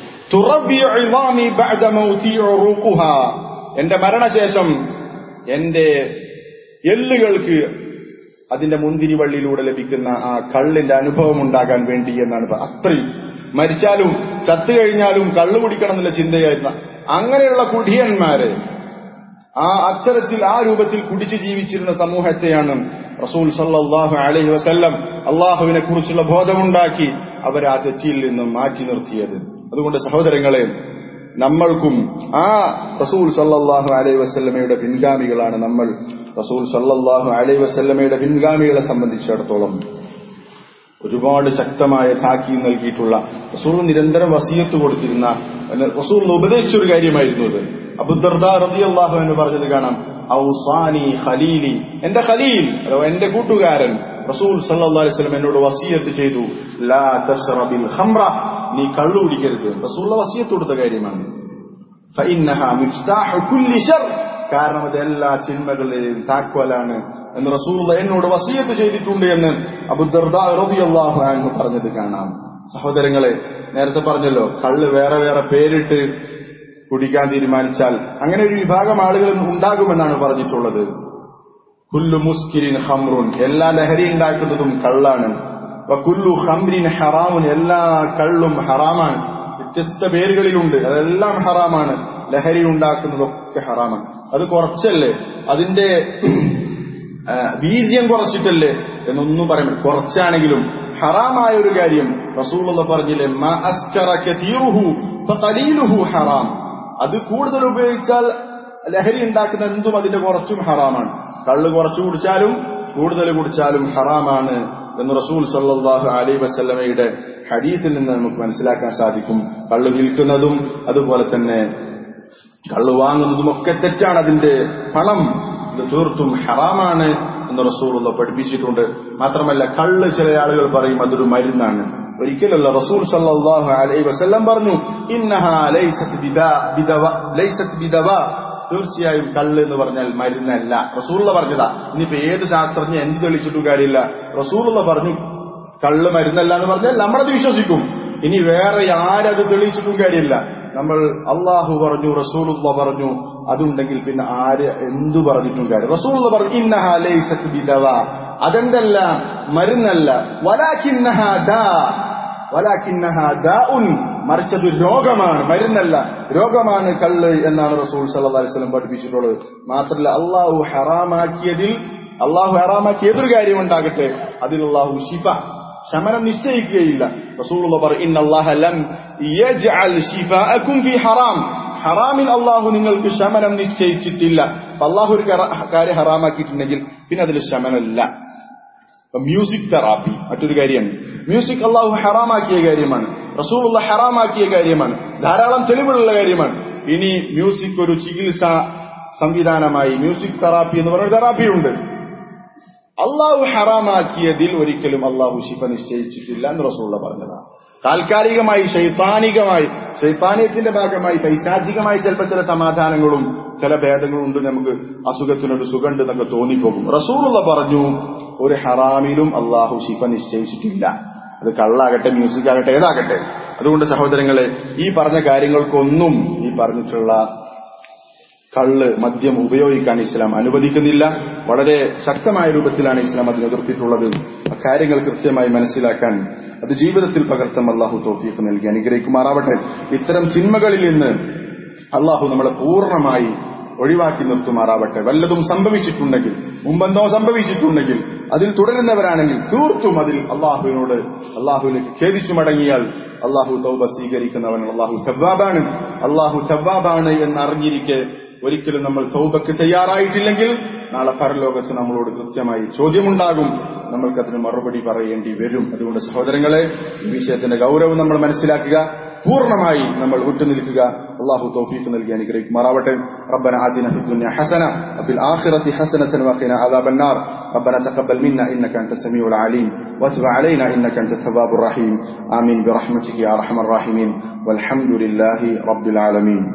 എന്റെ മരണശേഷം എന്റെ എല്ലുകൾക്ക് അതിന്റെ മുന്തിരിവള്ളിയിലൂടെ ലഭിക്കുന്ന ആ കള്ളിന്റെ അനുഭവം ഉണ്ടാകാൻ വേണ്ടി എന്നാണ് അത്രയും മരിച്ചാലും ചത്തു കഴിഞ്ഞാലും കള്ളു കുടിക്കണം എന്നുള്ള ചിന്തയായിരുന്ന അങ്ങനെയുള്ള കുടിയന്മാരെ ആ അത്തരത്തിൽ ആ രൂപത്തിൽ കുടിച്ചു ജീവിച്ചിരുന്ന സമൂഹത്തെയാണ് റസൂൽ സല്ലാഹു അലൈഹി വസല്ലം അള്ളാഹുവിനെ കുറിച്ചുള്ള ബോധമുണ്ടാക്കി അവരെ ആ തെറ്റിയിൽ നിന്നും മാറ്റി നിർത്തിയത് അതുകൊണ്ട് സഹോദരങ്ങളെ നമ്മൾക്കും ആ റസൂൽ സല്ലാഹു അലൈഹി വസല്ലമയുടെ പിൻഗാമികളാണ് നമ്മൾ റസൂൽ സല്ലാഹു അലൈഹി വസല്ലമയുടെ പിൻഗാമികളെ സംബന്ധിച്ചിടത്തോളം ഒരുപാട് ശക്തമായ താക്കി നൽകിയിട്ടുള്ള റസൂൾ നിരന്തരം വസീയത്ത് കൊടുത്തിരുന്ന റസൂൾ ഉപദേശിച്ചൊരു കാര്യമായിരുന്നു അത് അബുദർദ റതി അള്ളാഹു എന്ന് പറഞ്ഞത് കാണാം ഔസാനി ഖലീലി എന്റെ ഖലീൽ അഥവാ എന്റെ കൂട്ടുകാരൻ റസൂൽ സല്ലാ അലൈഹി സ്വലം എന്നോട് വസീയത്ത് ചെയ്തു ലാ തസ്റബിൽ ഖംറ നീ കള്ളു കുടിക്കരുത് റസൂള്ള വസീയത്ത് കൊടുത്ത കാര്യമാണ് ഫഇന്നഹ മിഫ്താഹു കുല്ലി ശർ കാരണം അത് എല്ലാ ചിന്മകളുടെയും താക്കോലാണ് എന്ന് റസൂൽ എന്നോട് വസീയത്ത് ചെയ്തിട്ടുണ്ട് എന്ന് അബുദർദാഹു അൻഹു പറഞ്ഞത് കാണാം സഹോദരങ്ങളെ നേരത്തെ പറഞ്ഞല്ലോ കള്ള് വേറെ വേറെ പേരിട്ട് കുടിക്കാൻ തീരുമാനിച്ചാൽ അങ്ങനെ ഒരു വിഭാഗം ആളുകൾ ഉണ്ടാകുമെന്നാണ് പറഞ്ഞിട്ടുള്ളത് കുല്ലു മുസ്കിരിൻ ഹംറുൻ എല്ലാ ലഹരി ഉണ്ടാക്കുന്നതും കള്ളാണ് കുല്ലു ഹംരിൻ ഹറാമുൻ എല്ലാ കള്ളും ഹറാമാണ് വ്യത്യസ്ത പേരുകളിലുണ്ട് അതെല്ലാം ഹറാമാണ് ലഹരി ഉണ്ടാക്കുന്നതൊക്കെ ഹറാമാണ് അത് കുറച്ചല്ലേ അതിന്റെ വീര്യം കുറച്ചിട്ടല്ലേ എന്നൊന്നും പറയാൻ പറ്റും കുറച്ചാണെങ്കിലും ഹറാമായ ഒരു കാര്യം റസൂലുള്ള പറഞ്ഞില്ലേ ഹറാം അത് കൂടുതൽ ഉപയോഗിച്ചാൽ ലഹരി ഉണ്ടാക്കുന്ന എന്തും അതിന്റെ കുറച്ചും ഹറാമാണ് കള്ള് കുറച്ചു കുടിച്ചാലും കൂടുതൽ കുടിച്ചാലും ഹറാമാണ് എന്ന് റസൂൽ സല്ലാഹു അലൈ വസല്ലമയുടെ ഹദീത്തിൽ നിന്ന് നമുക്ക് മനസ്സിലാക്കാൻ സാധിക്കും കള്ള് വിൽക്കുന്നതും അതുപോലെ തന്നെ കള്ളു വാങ്ങുന്നതും ഒക്കെ തെറ്റാണ് അതിന്റെ പണം ഇത് തീർത്തും ഹറാമാണ് എന്ന് റസൂലുള്ള പഠിപ്പിച്ചിട്ടുണ്ട് മാത്രമല്ല കള്ള് ചില ആളുകൾ പറയും അതൊരു മരുന്നാണ് ഒരിക്കലല്ല റസൂൽ സല്ലാഹു അലൈ വസല്ലം പറഞ്ഞു ഇന്നഹ തീർച്ചയായും കള്ള് എന്ന് പറഞ്ഞാൽ മരുന്നല്ല റസൂള്ള പറഞ്ഞതാ ഇനിയിപ്പോ ഏത് ശാസ്ത്രജ്ഞ എന്ത് തെളിച്ചിട്ടും കാര്യമില്ല റസൂള്ള പറഞ്ഞു കള്ള് മരുന്നല്ല എന്ന് പറഞ്ഞാൽ നമ്മളത് വിശ്വസിക്കും ഇനി വേറെ ആരത് തെളിയിച്ചിട്ടും കാര്യമില്ല നമ്മൾ അള്ളാഹു പറഞ്ഞു റസൂലുള്ള പറഞ്ഞു അതുണ്ടെങ്കിൽ പിന്നെ ആര് എന്തു പറഞ്ഞിട്ടും കാര്യം റസൂലുള്ള പറഞ്ഞു ഇന്നഹ ലൈസത്ത് ബിദവ അതെന്തല്ല മരുന്നല്ല വലാക്കിന്നഹ ദാ വലാക്കിന്നഹ ദാഉൻ മറിച്ചത് രോഗമാണ് മരുന്നല്ല രോഗമാണ് കള്ള് എന്നാണ് റസൂൽ സല്ലല്ലാഹു അലൈഹി വസല്ലം പഠിപ്പിച്ചിട്ടുള്ളത് മാത്രമല്ല അള്ളാഹു ഹറാമാക്കിയതിൽ അള്ളാഹു ഹറാമാക്കിയ ഏതൊരു കാര്യം ഉണ്ടാകട്ടെ അതിൽ അള്ളാഹു ഷിഫ ശമനം നിശ്ചയിക്കുകയില്ല റസൂലുള്ള പറയും ഹറാം ഹറാമിൽ അള്ളാഹു നിങ്ങൾക്ക് ശമനം നിശ്ചയിച്ചിട്ടില്ല അള്ളാഹു ഒരു കാര്യം ഹറാമാക്കിയിട്ടുണ്ടെങ്കിൽ പിന്നെ അതിൽ ശമനമില്ല മ്യൂസിക് തെറാപ്പി മറ്റൊരു കാര്യമാണ് മ്യൂസിക് അള്ളാഹു ഹറാമാക്കിയ കാര്യമാണ് റസൂലുള്ള ഹറാമാക്കിയ കാര്യമാണ് ധാരാളം തെളിവുകളുള്ള കാര്യമാണ് ഇനി മ്യൂസിക് ഒരു ചികിത്സ സംവിധാനമായി മ്യൂസിക് തെറാപ്പി എന്ന് പറയുന്ന തെറാപ്പിയുണ്ട് അള്ളാഹു ഹറാമാക്കിയതിൽ ഒരിക്കലും അള്ളാഹു ശിഫ നിശ്ചയിച്ചിട്ടില്ല എന്ന് റസൂള്ള പറഞ്ഞതാണ് താൽക്കാലികമായി ശൈത്താനികമായി ശൈത്താനിയത്തിന്റെ ഭാഗമായി പൈശാചികമായി ചിലപ്പോൾ ചില സമാധാനങ്ങളും ചില ഭേദങ്ങളും ഉണ്ട് നമുക്ക് അസുഖത്തിനൊരു സുഖമുണ്ട് എന്നൊക്കെ തോന്നിപ്പോകും റസൂലുള്ള പറഞ്ഞു ഒരു ഹറാമിലും അള്ളാഹു ശിഫ നിശ്ചയിച്ചിട്ടില്ല അത് കള്ളാകട്ടെ മ്യൂസിക് ആകട്ടെ ഏതാകട്ടെ അതുകൊണ്ട് സഹോദരങ്ങളെ ഈ പറഞ്ഞ കാര്യങ്ങൾക്കൊന്നും ഈ പറഞ്ഞിട്ടുള്ള കള്ള് മദ്യം ഉപയോഗിക്കാൻ ഇസ്ലാം അനുവദിക്കുന്നില്ല വളരെ ശക്തമായ രൂപത്തിലാണ് ഇസ്ലാം അതിന് എതിർത്തിട്ടുള്ളത് കാര്യങ്ങൾ കൃത്യമായി മനസ്സിലാക്കാൻ അത് ജീവിതത്തിൽ പകർത്താൻ അള്ളാഹു തോഫീക്ക് നൽകി അനുഗ്രഹിക്കുമാറാവട്ടെ ഇത്തരം ചിന്മകളിൽ നിന്ന് അള്ളാഹു നമ്മളെ പൂർണ്ണമായി ഒഴിവാക്കി നിർത്തുമാറാവട്ടെ വല്ലതും സംഭവിച്ചിട്ടുണ്ടെങ്കിൽ മുമ്പെന്തോ സംഭവിച്ചിട്ടുണ്ടെങ്കിൽ അതിൽ തുടരുന്നവരാണെങ്കിൽ തീർത്തും അതിൽ അള്ളാഹുവിനോട് അള്ളാഹുവിലേക്ക് ഖേദിച്ചു മടങ്ങിയാൽ അള്ളാഹു തൗബ സ്വീകരിക്കുന്നവൻ അള്ളാഹു തവ്വാബാണ് അള്ളാഹു തവ്വാബാണ് എന്നറിഞ്ഞിരിക്കെ ഒരിക്കലും നമ്മൾ തൗബക്ക് തയ്യാറായിട്ടില്ലെങ്കിൽ നാളെ പരലോകത്ത് നമ്മളോട് കൃത്യമായി ചോദ്യമുണ്ടാകും നമ്മൾക്കതിന് മറുപടി പറയേണ്ടി വരും അതുകൊണ്ട് സഹോദരങ്ങളെ ഈ വിഷയത്തിന്റെ ഗൗരവം നമ്മൾ മനസ്സിലാക്കുക പൂർണ്ണമായി നമ്മൾ വിട്ടുനിൽക്കുക അള്ളാഹു തൗഫീഖ് നൽകി അനുഗ്രഹിക്കുമാറാവട്ടെ ربنا آتنا في الدنيا حسنة وفي الآخرة حسنة وقنا عذاب النار ربنا تقبل منا إنك أنت السميع العليم وتب علينا إنك أنت التواب الرحيم آمين برحمتك يا أرحم الراحمين والحمد لله رب العالمين